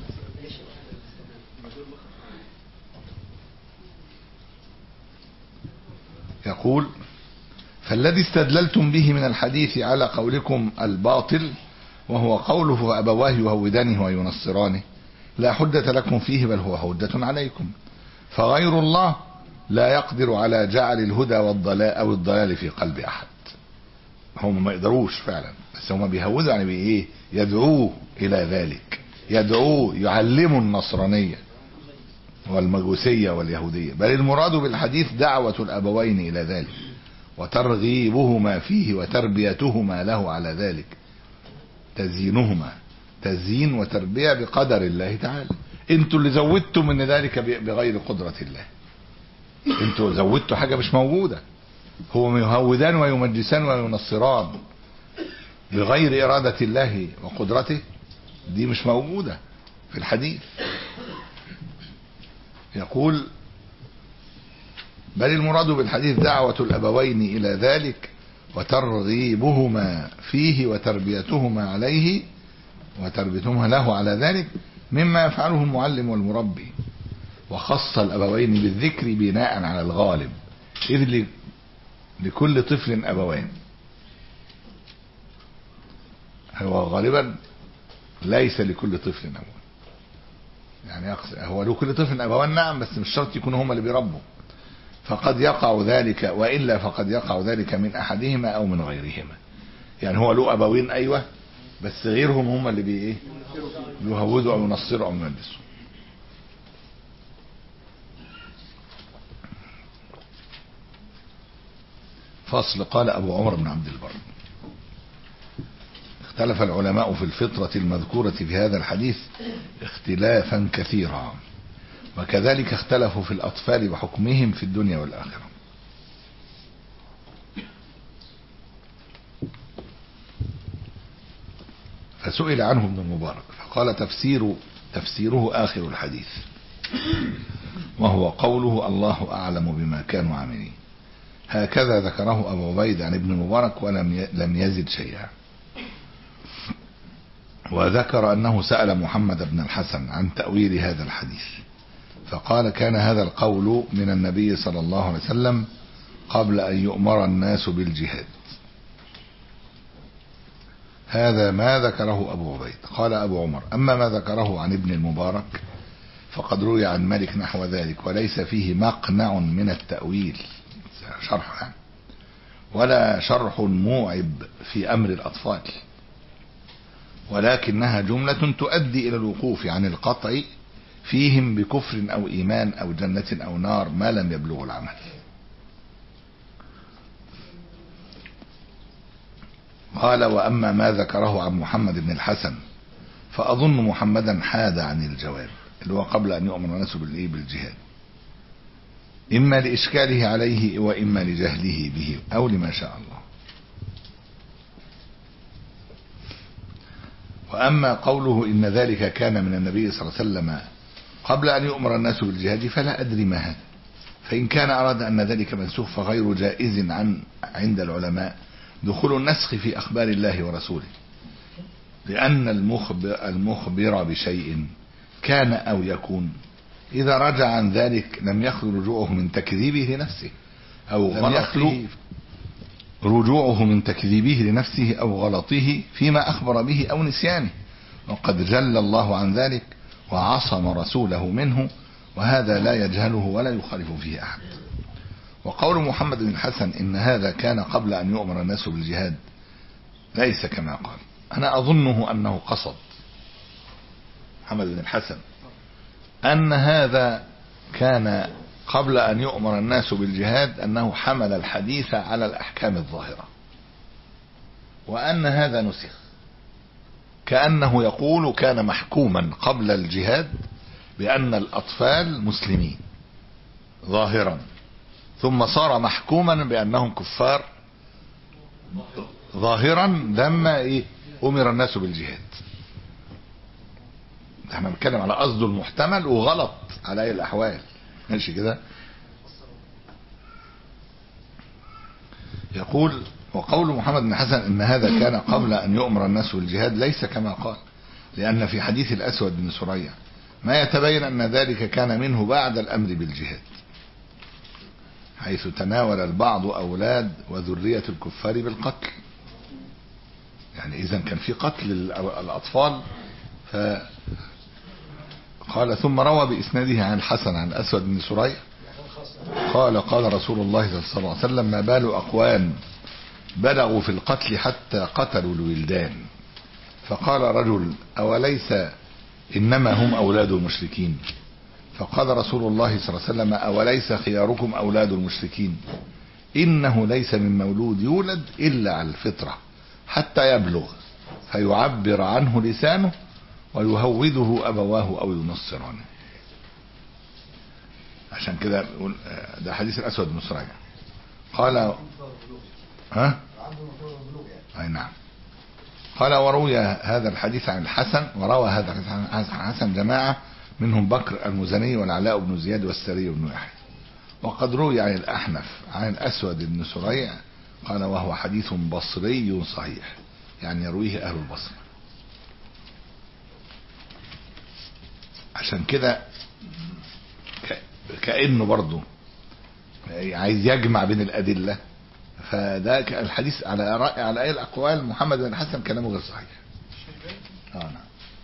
يقول فالذي استدللتم به من الحديث على قولكم الباطل وهو قوله فأبواه يهودانه وينصرانه لا حجة لكم فيه بل هو حجة عليكم فغير الله لا يقدر على جعل الهدى والضلال أو الضلال في قلب أحد هم ما يقدروش فعلا بس هم بيهودوا يعني بإيه يدعوه إلى ذلك يدعوه يعلموا النصرانية والمجوسية واليهودية بل المراد بالحديث دعوة الأبوين إلى ذلك وترغيبهما فيه وتربيتهما له على ذلك تزيينهما تزيين وتربية بقدر الله تعالى انتوا اللي زودتوا من ذلك بغير قدرة الله انتوا زودتوا حاجة مش موجودة هو يهودان ويمجسان وينصران بغير إرادة الله وقدرته دي مش موجودة في الحديث يقول بل المراد بالحديث دعوة الأبوين إلى ذلك وترغيبهما فيه وتربيتهما عليه وتربيتهما له على ذلك مما يفعله المعلم والمربي وخص الأبوين بالذكر بناء على الغالب إذ لكل طفل أبوان هو غالبا ليس لكل طفل أبوان يعني هو لكل طفل أبوان نعم بس مش شرط يكونوا هما اللي بيربوا فقد يقع ذلك وإلا فقد يقع ذلك من أحدهما أو من غيرهما يعني هو له أبوين أيوة بس غيرهم هم اللي بي إيه بيهودوا أو ينصروا أو يمجسوا فصل قال أبو عمر بن عبد البر اختلف العلماء في الفطرة المذكورة في هذا الحديث اختلافا كثيرا وكذلك اختلفوا في الأطفال وحكمهم في الدنيا والآخرة فسئل عنه ابن المبارك فقال تفسير تفسيره آخر الحديث وهو قوله الله أعلم بما كانوا عاملين هكذا ذكره أبو عبيد عن ابن المبارك ولم لم يزد شيئا وذكر أنه سأل محمد بن الحسن عن تأويل هذا الحديث فقال كان هذا القول من النبي صلى الله عليه وسلم قبل أن يؤمر الناس بالجهاد هذا ما ذكره أبو عبيد قال أبو عمر أما ما ذكره عن ابن المبارك فقد روي عن مالك نحو ذلك وليس فيه مقنع من التأويل شرح يعني ولا شرح موعب في أمر الأطفال ولكنها جملة تؤدي إلى الوقوف عن القطع فيهم بكفر أو إيمان أو جنة أو نار ما لم يبلغ العمل قال وأما ما ذكره عن محمد بن الحسن فأظن محمدا حاد عن الجواب اللي هو قبل أن يؤمر الناس بالإيه بالجهاد إما لإشكاله عليه وإما لجهله به أو لما شاء الله وأما قوله إن ذلك كان من النبي صلى الله عليه وسلم قبل أن يؤمر الناس بالجهاد فلا أدري ما هذا فإن كان أراد أن ذلك منسوخ فغير جائز عن عند العلماء دخول النسخ في أخبار الله ورسوله لأن المخبر, المخبر بشيء كان أو يكون إذا رجع عن ذلك لم يخلو رجوعه من تكذيبه لنفسه أو لم يخلو رجوعه من تكذيبه لنفسه أو غلطه فيما أخبر به أو نسيانه وقد جل الله عن ذلك وعصم رسوله منه وهذا لا يجهله ولا يخالف فيه أحد وقول محمد بن الحسن إن هذا كان قبل أن يؤمر الناس بالجهاد ليس كما قال أنا أظنه أنه قصد محمد بن الحسن أن هذا كان قبل أن يؤمر الناس بالجهاد أنه حمل الحديث على الأحكام الظاهرة وأن هذا نسخ كأنه يقول كان محكوما قبل الجهاد بأن الأطفال مسلمين ظاهرا ثم صار محكوما بأنهم كفار ظاهرا لما إيه أمر الناس بالجهاد احنا بنتكلم على قصده المحتمل وغلط على اي الاحوال ماشي كده يقول وقول محمد بن حسن ان هذا كان قبل ان يؤمر الناس بالجهاد ليس كما قال لان في حديث الاسود بن سريع ما يتبين ان ذلك كان منه بعد الامر بالجهاد حيث تناول البعض اولاد وذريه الكفار بالقتل يعني اذا كان في قتل الاطفال ف قال ثم روى بإسناده عن الحسن عن أسود بن سريع قال قال رسول الله صلى الله عليه وسلم ما بال أقوام بلغوا في القتل حتى قتلوا الولدان فقال رجل أوليس إنما هم أولاد المشركين فقال رسول الله صلى الله عليه وسلم أوليس خياركم أولاد المشركين إنه ليس من مولود يولد إلا على الفطرة حتى يبلغ فيعبر عنه لسانه ويهوده أبواه أو ينصرانه عشان كده ده حديث الأسود بن سريع قال ها أي نعم قال وروي هذا الحديث عن الحسن وروى هذا الحديث عن الحسن جماعة منهم بكر المزني والعلاء بن زياد والسري بن يحيى وقد روي عن الأحنف عن الأسود بن سريع قال وهو حديث بصري صحيح يعني يرويه أهل البصره عشان كده كأنه برضه عايز يجمع بين الأدلة فده الحديث على رأي على أي الأقوال محمد بن حسن كلامه غير صحيح آه نعم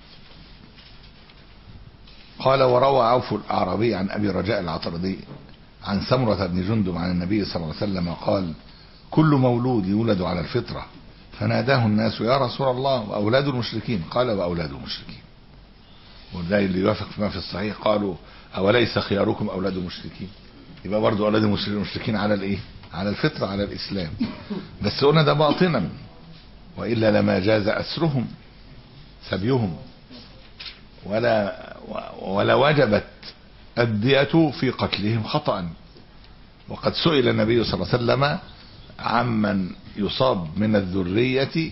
قال وروى عوف الأعرابي عن أبي رجاء العطردي عن سمرة بن جندب عن النبي صلى الله عليه وسلم قال كل مولود يولد على الفطرة فناداه الناس يا رسول الله وأولاد المشركين قال وأولاد المشركين وده اللي يوافق ما في الصحيح قالوا أوليس خياركم أولاد المشركين يبقى برضو أولاد المشركين على الإيه على الفطرة على الإسلام بس قلنا ده باطنا وإلا لما جاز أسرهم سبيهم ولا ولا وجبت الدية في قتلهم خطأ وقد سئل النبي صلى الله عليه وسلم عمن يصاب من الذرية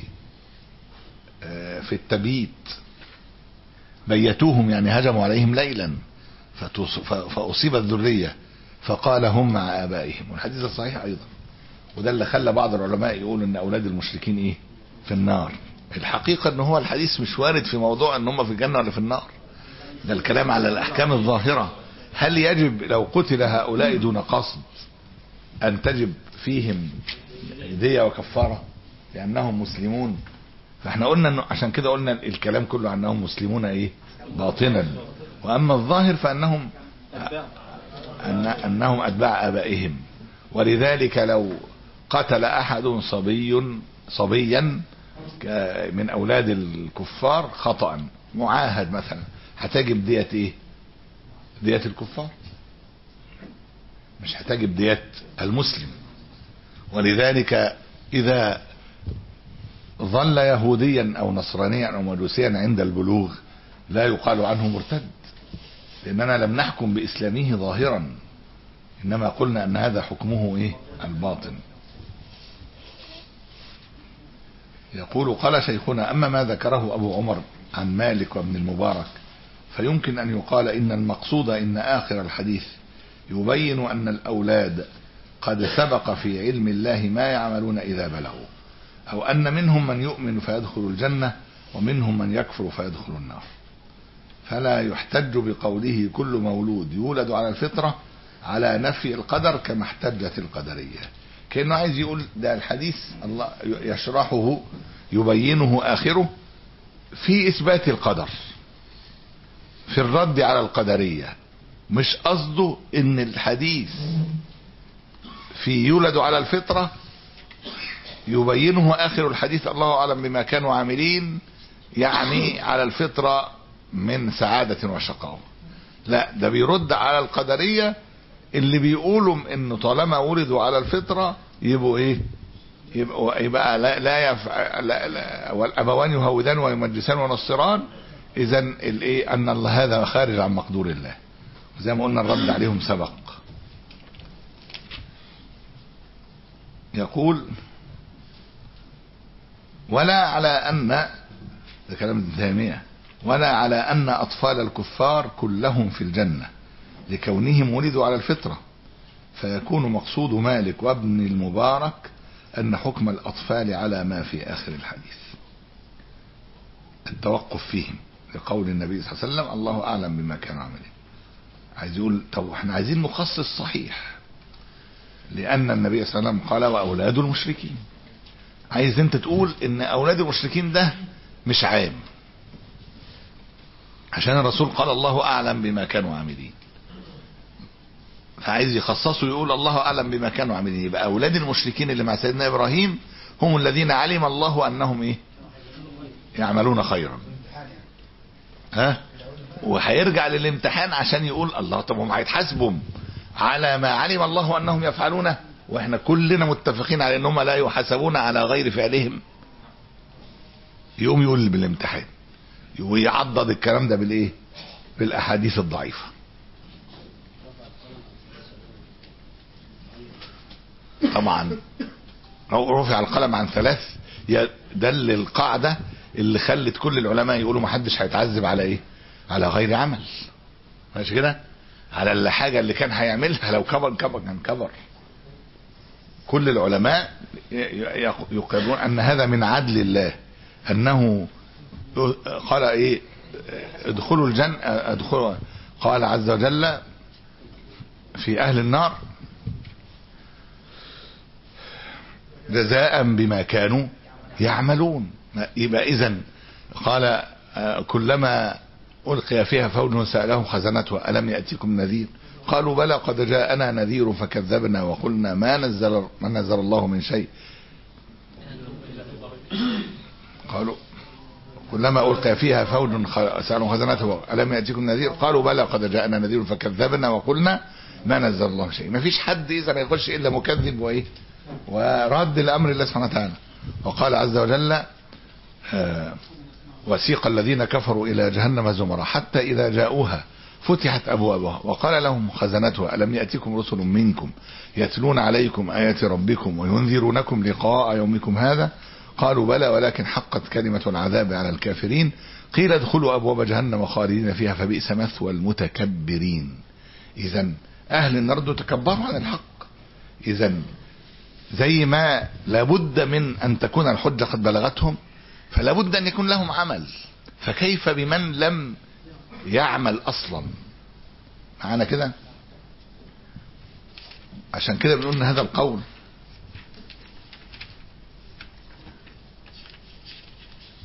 في التبييت بيتوهم يعني هجموا عليهم ليلا فأصيب الذرية فقال هم مع آبائهم والحديث الصحيح أيضا وده اللي خلى بعض العلماء يقولوا ان أولاد المشركين إيه في النار الحقيقة ان هو الحديث مش وارد في موضوع ان هم في الجنة ولا في النار ده الكلام على الأحكام الظاهرة هل يجب لو قتل هؤلاء دون قصد أن تجب فيهم دية وكفارة لأنهم مسلمون فاحنا قلنا انه عشان كده قلنا الكلام كله عنهم مسلمون ايه باطنا واما الظاهر فانهم أن انهم اتباع ابائهم ولذلك لو قتل احد صبي صبيا ك- من اولاد الكفار خطأ معاهد مثلا هتجب دية ايه دية الكفار مش هتجب دية المسلم ولذلك اذا ظل يهوديا او نصرانيا او مجوسيا عند البلوغ لا يقال عنه مرتد لاننا لم نحكم باسلامه ظاهرا انما قلنا ان هذا حكمه ايه الباطن يقول قال شيخنا اما ما ذكره ابو عمر عن مالك وابن المبارك فيمكن ان يقال ان المقصود ان اخر الحديث يبين ان الاولاد قد سبق في علم الله ما يعملون اذا بلغوا او ان منهم من يؤمن فيدخل الجنه ومنهم من يكفر فيدخل النار فلا يحتج بقوله كل مولود يولد على الفطره على نفي القدر كما احتجت القدريه كانه عايز يقول ده الحديث الله يشرحه يبينه اخره في اثبات القدر في الرد على القدريه مش قصده ان الحديث في يولد على الفطره يبينه اخر الحديث الله اعلم بما كانوا عاملين يعني على الفطره من سعاده وشقاوه لا ده بيرد على القدريه اللي بيقولوا انه طالما ولدوا على الفطره يبقوا ايه يبقوا يبقى لا لا, يفع لا, لا والابوان يهودان ويمجسان ونصران اذا الايه ان الله هذا خارج عن مقدور الله زي ما قلنا الرد عليهم سبق يقول ولا على ان ده كلام ابن تيميه ولا على ان اطفال الكفار كلهم في الجنه لكونهم ولدوا على الفطره فيكون مقصود مالك وابن المبارك ان حكم الاطفال على ما في اخر الحديث التوقف فيهم لقول النبي صلى الله عليه وسلم الله اعلم بما كانوا عاملين عايز يقول طب احنا عايزين نخصص صحيح لان النبي صلى الله عليه وسلم قال واولاد المشركين عايز انت تقول ان اولاد المشركين ده مش عام عشان الرسول قال الله اعلم بما كانوا عاملين فعايز يخصصه يقول الله اعلم بما كانوا عاملين يبقى اولاد المشركين اللي مع سيدنا ابراهيم هم الذين علم الله انهم ايه يعملون خيرا ها وهيرجع للامتحان عشان يقول الله طب هم هيتحاسبوا على ما علم الله انهم يفعلونه واحنا كلنا متفقين على انهم لا يحاسبون على غير فعلهم يقوم يقول بالامتحان ويعضد الكلام ده بالايه بالاحاديث الضعيفه طبعا رفع القلم عن ثلاث دل القاعده اللي خلت كل العلماء يقولوا ما حدش هيتعذب على ايه على غير عمل ماشي كده على الحاجه اللي كان هيعملها لو كبر كبر كان كبر كل العلماء يقرون ان هذا من عدل الله انه قال ايه ادخلوا الجنة ادخلوا قال عز وجل في اهل النار جزاء بما كانوا يعملون يبقى اذا قال كلما القي فيها فوج سالهم خزنتها الم ياتيكم نذير قالوا بلى قد جاءنا نذير فكذبنا وقلنا ما نزل ما نزل الله من شيء قالوا كلما ألقي فيها فوج سألوا خزنته ألم يأتيكم نذير قالوا بلى قد جاءنا نذير فكذبنا وقلنا ما نزل الله شيء ما فيش حد إذا يخش إلا مكذب وإيه ورد لأمر الله سبحانه وتعالى وقال عز وجل آه وسيق الذين كفروا إلى جهنم زمرا حتى إذا جاءوها فتحت أبوابها وقال لهم خزنتها ألم يأتيكم رسل منكم يتلون عليكم آيات ربكم وينذرونكم لقاء يومكم هذا قالوا بلى ولكن حقت كلمة العذاب على الكافرين قيل ادخلوا أبواب جهنم خالدين فيها فبئس مثوى المتكبرين إذا أهل النار تكبروا عن الحق إذا زي ما لابد من أن تكون الحجة قد بلغتهم فلا بد أن يكون لهم عمل فكيف بمن لم يعمل أصلا معانا كده عشان كده بنقول ان هذا القول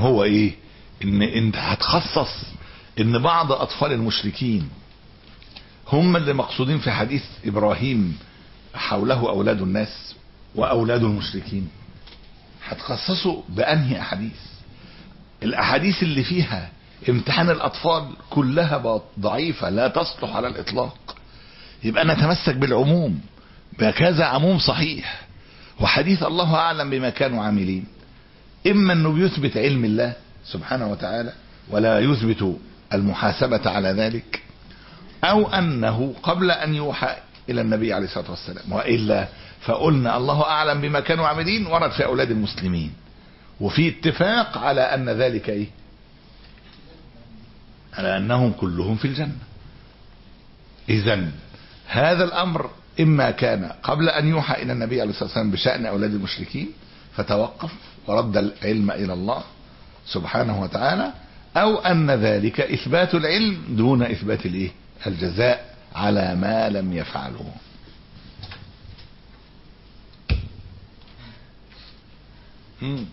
هو ايه ان انت هتخصص ان بعض اطفال المشركين هم اللي مقصودين في حديث ابراهيم حوله اولاد الناس واولاد المشركين هتخصصوا بانهي احاديث الاحاديث اللي فيها امتحان الاطفال كلها ضعيفه لا تصلح على الاطلاق يبقى نتمسك بالعموم بكذا عموم صحيح وحديث الله اعلم بما كانوا عاملين اما انه بيثبت علم الله سبحانه وتعالى ولا يثبت المحاسبه على ذلك او انه قبل ان يوحى الى النبي عليه الصلاه والسلام والا فقلنا الله اعلم بما كانوا عاملين ورد في اولاد المسلمين وفي اتفاق على ان ذلك ايه على انهم كلهم في الجنه اذا هذا الامر اما كان قبل ان يوحى الى النبي عليه الصلاه والسلام بشان اولاد المشركين فتوقف ورد العلم الى الله سبحانه وتعالى او ان ذلك اثبات العلم دون اثبات الايه الجزاء على ما لم يفعله امم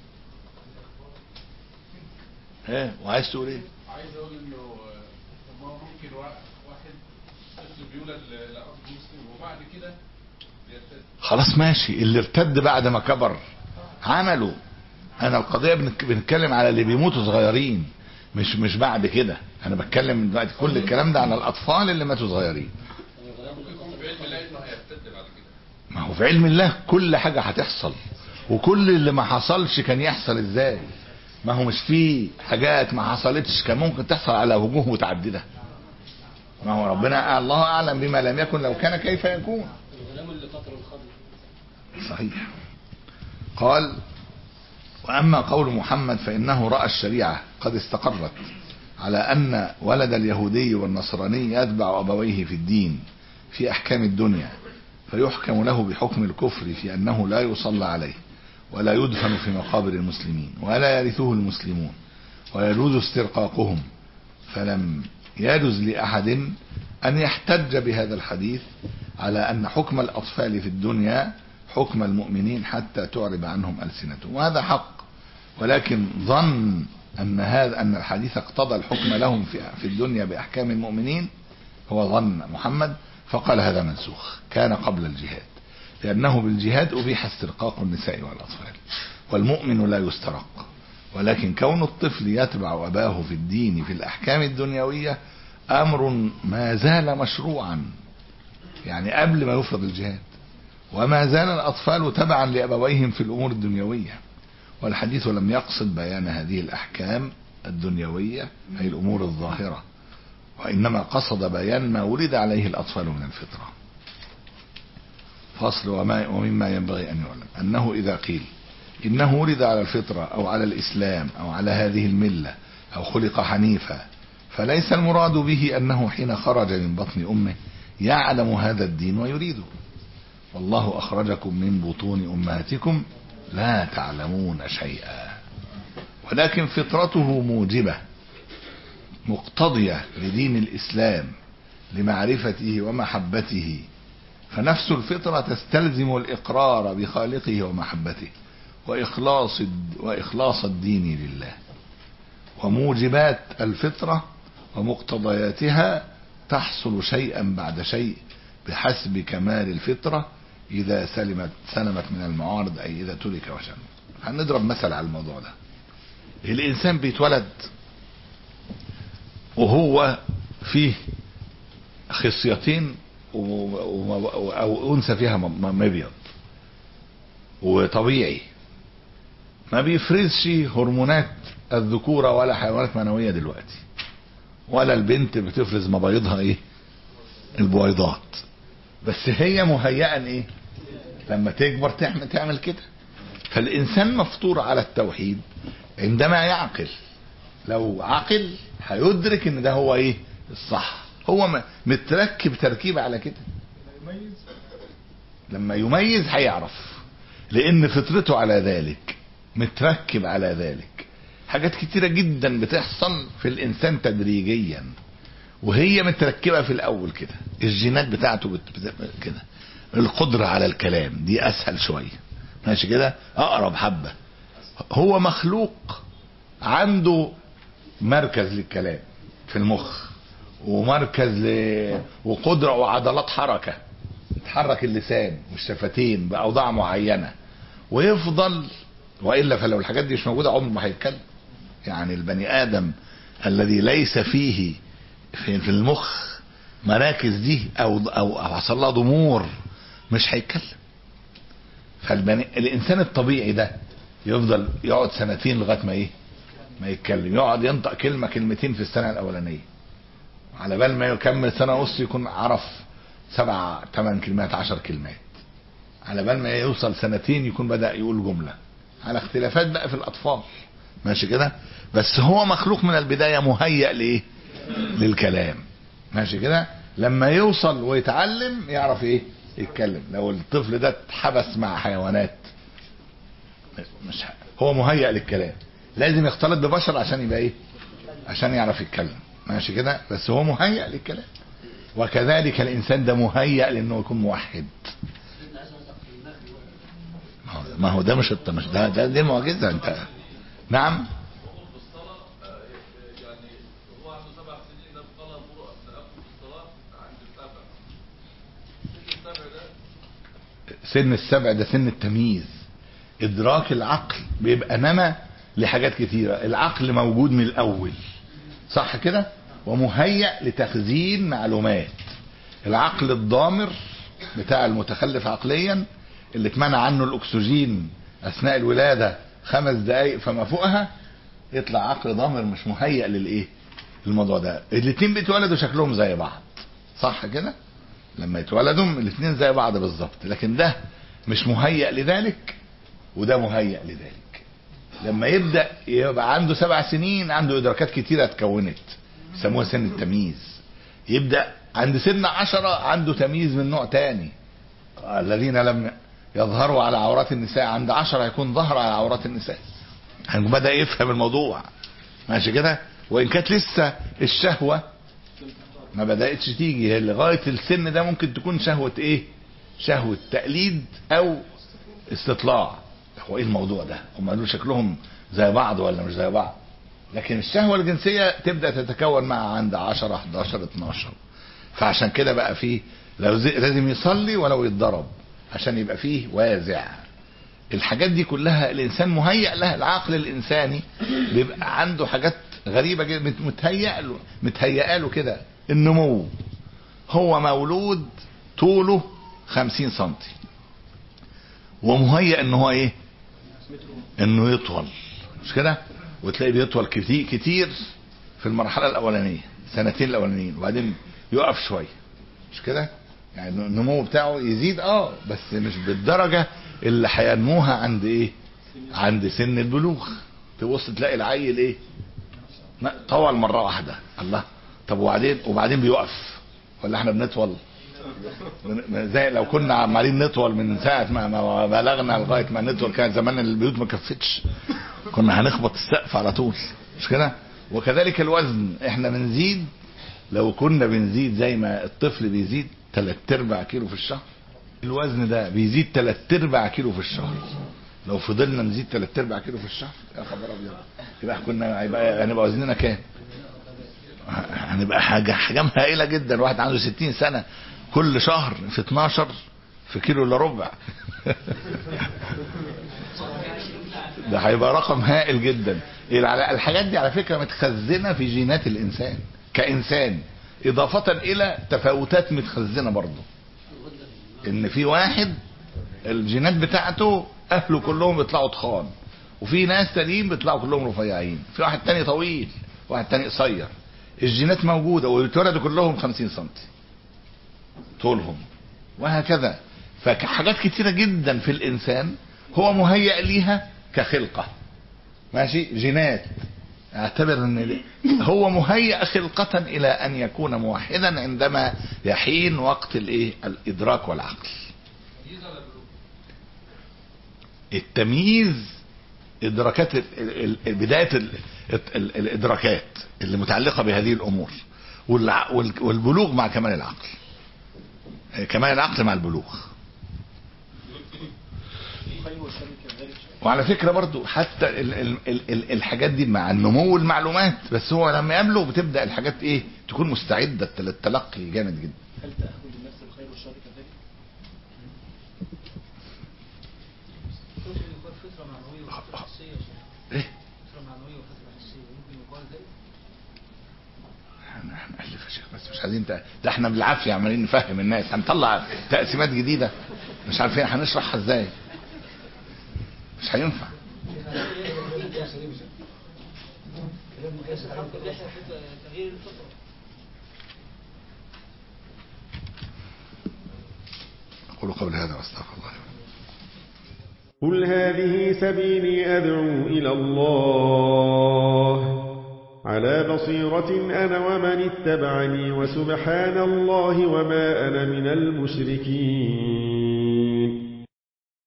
ايه وعايز تقول ايه عايز اقول انه طب ما هو ممكن وا- واحد طفل بيولد ل- لاب مسلم وبعد كده بيرتد خلاص ماشي اللي ارتد بعد ما كبر عمله انا القضيه بنك- بنتكلم على اللي بيموتوا صغيرين مش مش بعد كده انا بتكلم دلوقتي كل الكلام ده على الاطفال اللي ماتوا صغيرين ممكن يكون في علم الله انه هيرتد بعد كده ما هو في علم الله كل حاجه هتحصل وكل اللي ما حصلش كان يحصل ازاي ما هو مش في حاجات ما حصلتش كان ممكن تحصل على وجوه متعدده ما هو ربنا الله اعلم بما لم يكن لو كان كيف يكون الغلام اللي قطر الخضر صحيح قال واما قول محمد فانه راى الشريعه قد استقرت على ان ولد اليهودي والنصراني يتبع ابويه في الدين في احكام الدنيا فيحكم له بحكم الكفر في انه لا يصلى عليه ولا يدفن في مقابر المسلمين ولا يرثه المسلمون ويجوز استرقاقهم فلم يجوز لاحد ان يحتج بهذا الحديث على ان حكم الاطفال في الدنيا حكم المؤمنين حتى تعرب عنهم السنتهم وهذا حق ولكن ظن ان هذا ان الحديث اقتضى الحكم لهم في في الدنيا باحكام المؤمنين هو ظن محمد فقال هذا منسوخ كان قبل الجهاد لانه بالجهاد ابيح استرقاق النساء والاطفال والمؤمن لا يسترق ولكن كون الطفل يتبع اباه في الدين في الاحكام الدنيويه امر ما زال مشروعا يعني قبل ما يفرض الجهاد وما زال الأطفال تبعا لأبويهم في الأمور الدنيوية والحديث لم يقصد بيان هذه الأحكام الدنيوية أي الأمور الظاهرة وإنما قصد بيان ما ولد عليه الأطفال من الفطرة فصل وما ومما ينبغي أن يعلم أنه إذا قيل إنه ولد على الفطرة أو على الإسلام أو على هذه الملة أو خلق حنيفا فليس المراد به أنه حين خرج من بطن أمه يعلم هذا الدين ويريده والله أخرجكم من بطون أمهاتكم لا تعلمون شيئا ولكن فطرته موجبة مقتضية لدين الإسلام لمعرفته ومحبته فنفس الفطرة تستلزم الإقرار بخالقه ومحبته وإخلاص وإخلاص الدين لله وموجبات الفطرة ومقتضياتها تحصل شيئا بعد شيء بحسب كمال الفطرة إذا سلمت سلمت من المعارض أي إذا ترك وشم هنضرب مثل على الموضوع ده الإنسان بيتولد وهو فيه خصيتين و- و- أو أنثى فيها م- م- مبيض وطبيعي ما بيفرزش هرمونات الذكورة ولا حيوانات منوية دلوقتي ولا البنت بتفرز مبايضها ايه البويضات بس هي مهيئة ايه لما تكبر تعمل تعمل كده فالانسان مفطور على التوحيد عندما يعقل لو عقل هيدرك ان ده هو ايه الصح هو م- متركب تركيب على كده لما يميز هيعرف لان فطرته على ذلك متركب على ذلك حاجات كتيرة جدا بتحصل في الانسان تدريجيا وهي متركبة في الاول كده الجينات بتاعته بت... بت... كده القدرة على الكلام دي اسهل شوية ماشي كده اقرب حبة هو مخلوق عنده مركز للكلام في المخ ومركز ل... وقدرة وعضلات حركة تحرك اللسان والشفتين بأوضاع معينة ويفضل وإلا فلو الحاجات دي مش موجودة عمره ما هيتكلم يعني البني آدم الذي ليس فيه في, في المخ مراكز دي أو أو, أو حصل لها ضمور مش هيتكلم فالبني الإنسان الطبيعي ده يفضل يقعد سنتين لغاية ما إيه ما يتكلم يقعد ينطق كلمة كلمتين في السنة الأولانية على بال ما يكمل سنة ونص يكون عرف سبع ثمان كلمات عشر كلمات على بال ما يوصل سنتين يكون بدأ يقول جملة على اختلافات بقى في الأطفال ماشي كده بس هو مخلوق من البداية مهيأ لإيه للكلام ماشي كده لما يوصل ويتعلم يعرف ايه يتكلم لو الطفل ده اتحبس مع حيوانات مش ه- هو مهيأ للكلام لازم يختلط ببشر عشان يبقى ايه عشان يعرف يتكلم ماشي كده بس هو مهيأ للكلام وكذلك الانسان ده مهيأ لانه يكون موحد ما هو- ما هو ده مش الط- مش ده, ده دي المعجزه انت نعم بالصلاة آه، يعني هو عنده سبع سنين ده طلب مرأة تأكل الصلاة عند السبع سن السبع ده سن السبع ده سن التمييز ادراك العقل بيبقى نما لحاجات كتيرة العقل موجود من الاول صح كده ومهيأ لتخزين معلومات العقل الضامر بتاع المتخلف عقليا اللي اتمنع عنه الاكسجين اثناء الولادة خمس دقايق فما فوقها يطلع عقل ضامر مش مهيأ للايه الموضوع ده الاتنين بيتولدوا شكلهم زي بعض صح كده لما يتولدوا الاثنين زي بعض بالظبط لكن ده مش مهيأ لذلك وده مهيأ لذلك لما يبدأ يبقى عنده سبع سنين عنده إدراكات كتيرة اتكونت يسموها سن التمييز يبدأ عند سن عشرة عنده تمييز من نوع تاني الذين لم يظهروا على عورات النساء عند عشرة يكون ظهر على عورات النساء يعني بدأ يفهم الموضوع ماشي كده وإن كانت لسه الشهوة ما بدأتش تيجي هي لغاية السن ده ممكن تكون شهوة ايه شهوة تقليد او استطلاع هو ايه الموضوع ده هم دول شكلهم زي بعض ولا مش زي بعض لكن الشهوة الجنسية تبدأ تتكون مع عند 10 11 12 فعشان كده بقى فيه لو زي لازم يصلي ولو يتضرب عشان يبقى فيه وازع الحاجات دي كلها الانسان مهيأ لها العقل الانساني بيبقى عنده حاجات غريبه جدا مت- متهيأ له متهيأ له كده النمو هو مولود طوله خمسين سنتي ومهيأ ان هو ايه انه يطول مش كده وتلاقيه بيطول كتير كتير في المرحله الاولانيه سنتين الاولانيين وبعدين يقف شويه مش كده يعني النمو بتاعه يزيد اه بس مش بالدرجه اللي هينموها عند ايه عند سن البلوغ تبص تلاقي العيل ايه لا، طول مره واحده الله طب وبعدين وبعدين بيقف ولا احنا بنطول من- زي لو كنا عمالين نطول من ساعه ما, ما بلغنا لغايه ما نطول كان زمان البيوت ما كفتش كنا هنخبط السقف على طول مش كده وكذلك الوزن احنا بنزيد لو كنا بنزيد زي ما الطفل بيزيد تلات ارباع كيلو في الشهر الوزن ده بيزيد تلات ارباع كيلو في الشهر لو فضلنا نزيد تلات ارباع كيلو في الشهر يا خبر ابيض يبقى كنا هيبقى هنبقى وزننا كام؟ هنبقى حاجه حجم هائله جدا واحد عنده 60 سنه كل شهر في 12 في كيلو الا ربع ده هيبقى رقم هائل جدا الع- الحاجات دي على فكره متخزنه في جينات الانسان كانسان اضافه الى تفاوتات متخزنه برضه ان في واحد الجينات بتاعته اهله كلهم بيطلعوا تخان وفي ناس تانيين بيطلعوا كلهم رفيعين في واحد تاني طويل واحد تاني قصير الجينات موجوده ويتولدوا كلهم 50 سم طولهم وهكذا فحاجات كتيره جدا في الانسان هو مهيأ ليها كخلقه ماشي جينات اعتبر ان هو مهيأ خلقة الى ان يكون موحدا عندما يحين وقت الايه الادراك والعقل التمييز ادراكات ال- ال- ال- بدايه ال- ال- الادراكات اللي متعلقه بهذه الامور والع- وال- والبلوغ مع كمال العقل كمال العقل مع البلوغ الخير والشر كذلك وعلى فكرة برضو حتى ال ال ال ال الحاجات دي مع النمو المعلومات بس هو لما يقابله بتبدأ الحاجات ايه تكون مستعدة للتلقي جامد جدا هل تأخذ للنفس الخير والشر كذلك؟ ممكن يقال فترة معنوية وفترة حسية يا شيخ. ايه فترة معنوية وفترة حسية ممكن يقال ذلك احنا هنألف يا شيخ بس مش عايزين ت- ده احنا بالعافية عمالين نفهم الناس هنطلع تقسيمات جديدة مش عارفين هنشرحها ازاي مش هينفع ليس الحمد لله فترة تغيير الفطرة اقول قبل هذا واستغفر الله لي ولكم. قل هذه سبيلي أدعو إلى الله على بصيرة أنا ومن اتبعني وسبحان الله وما أنا من المشركين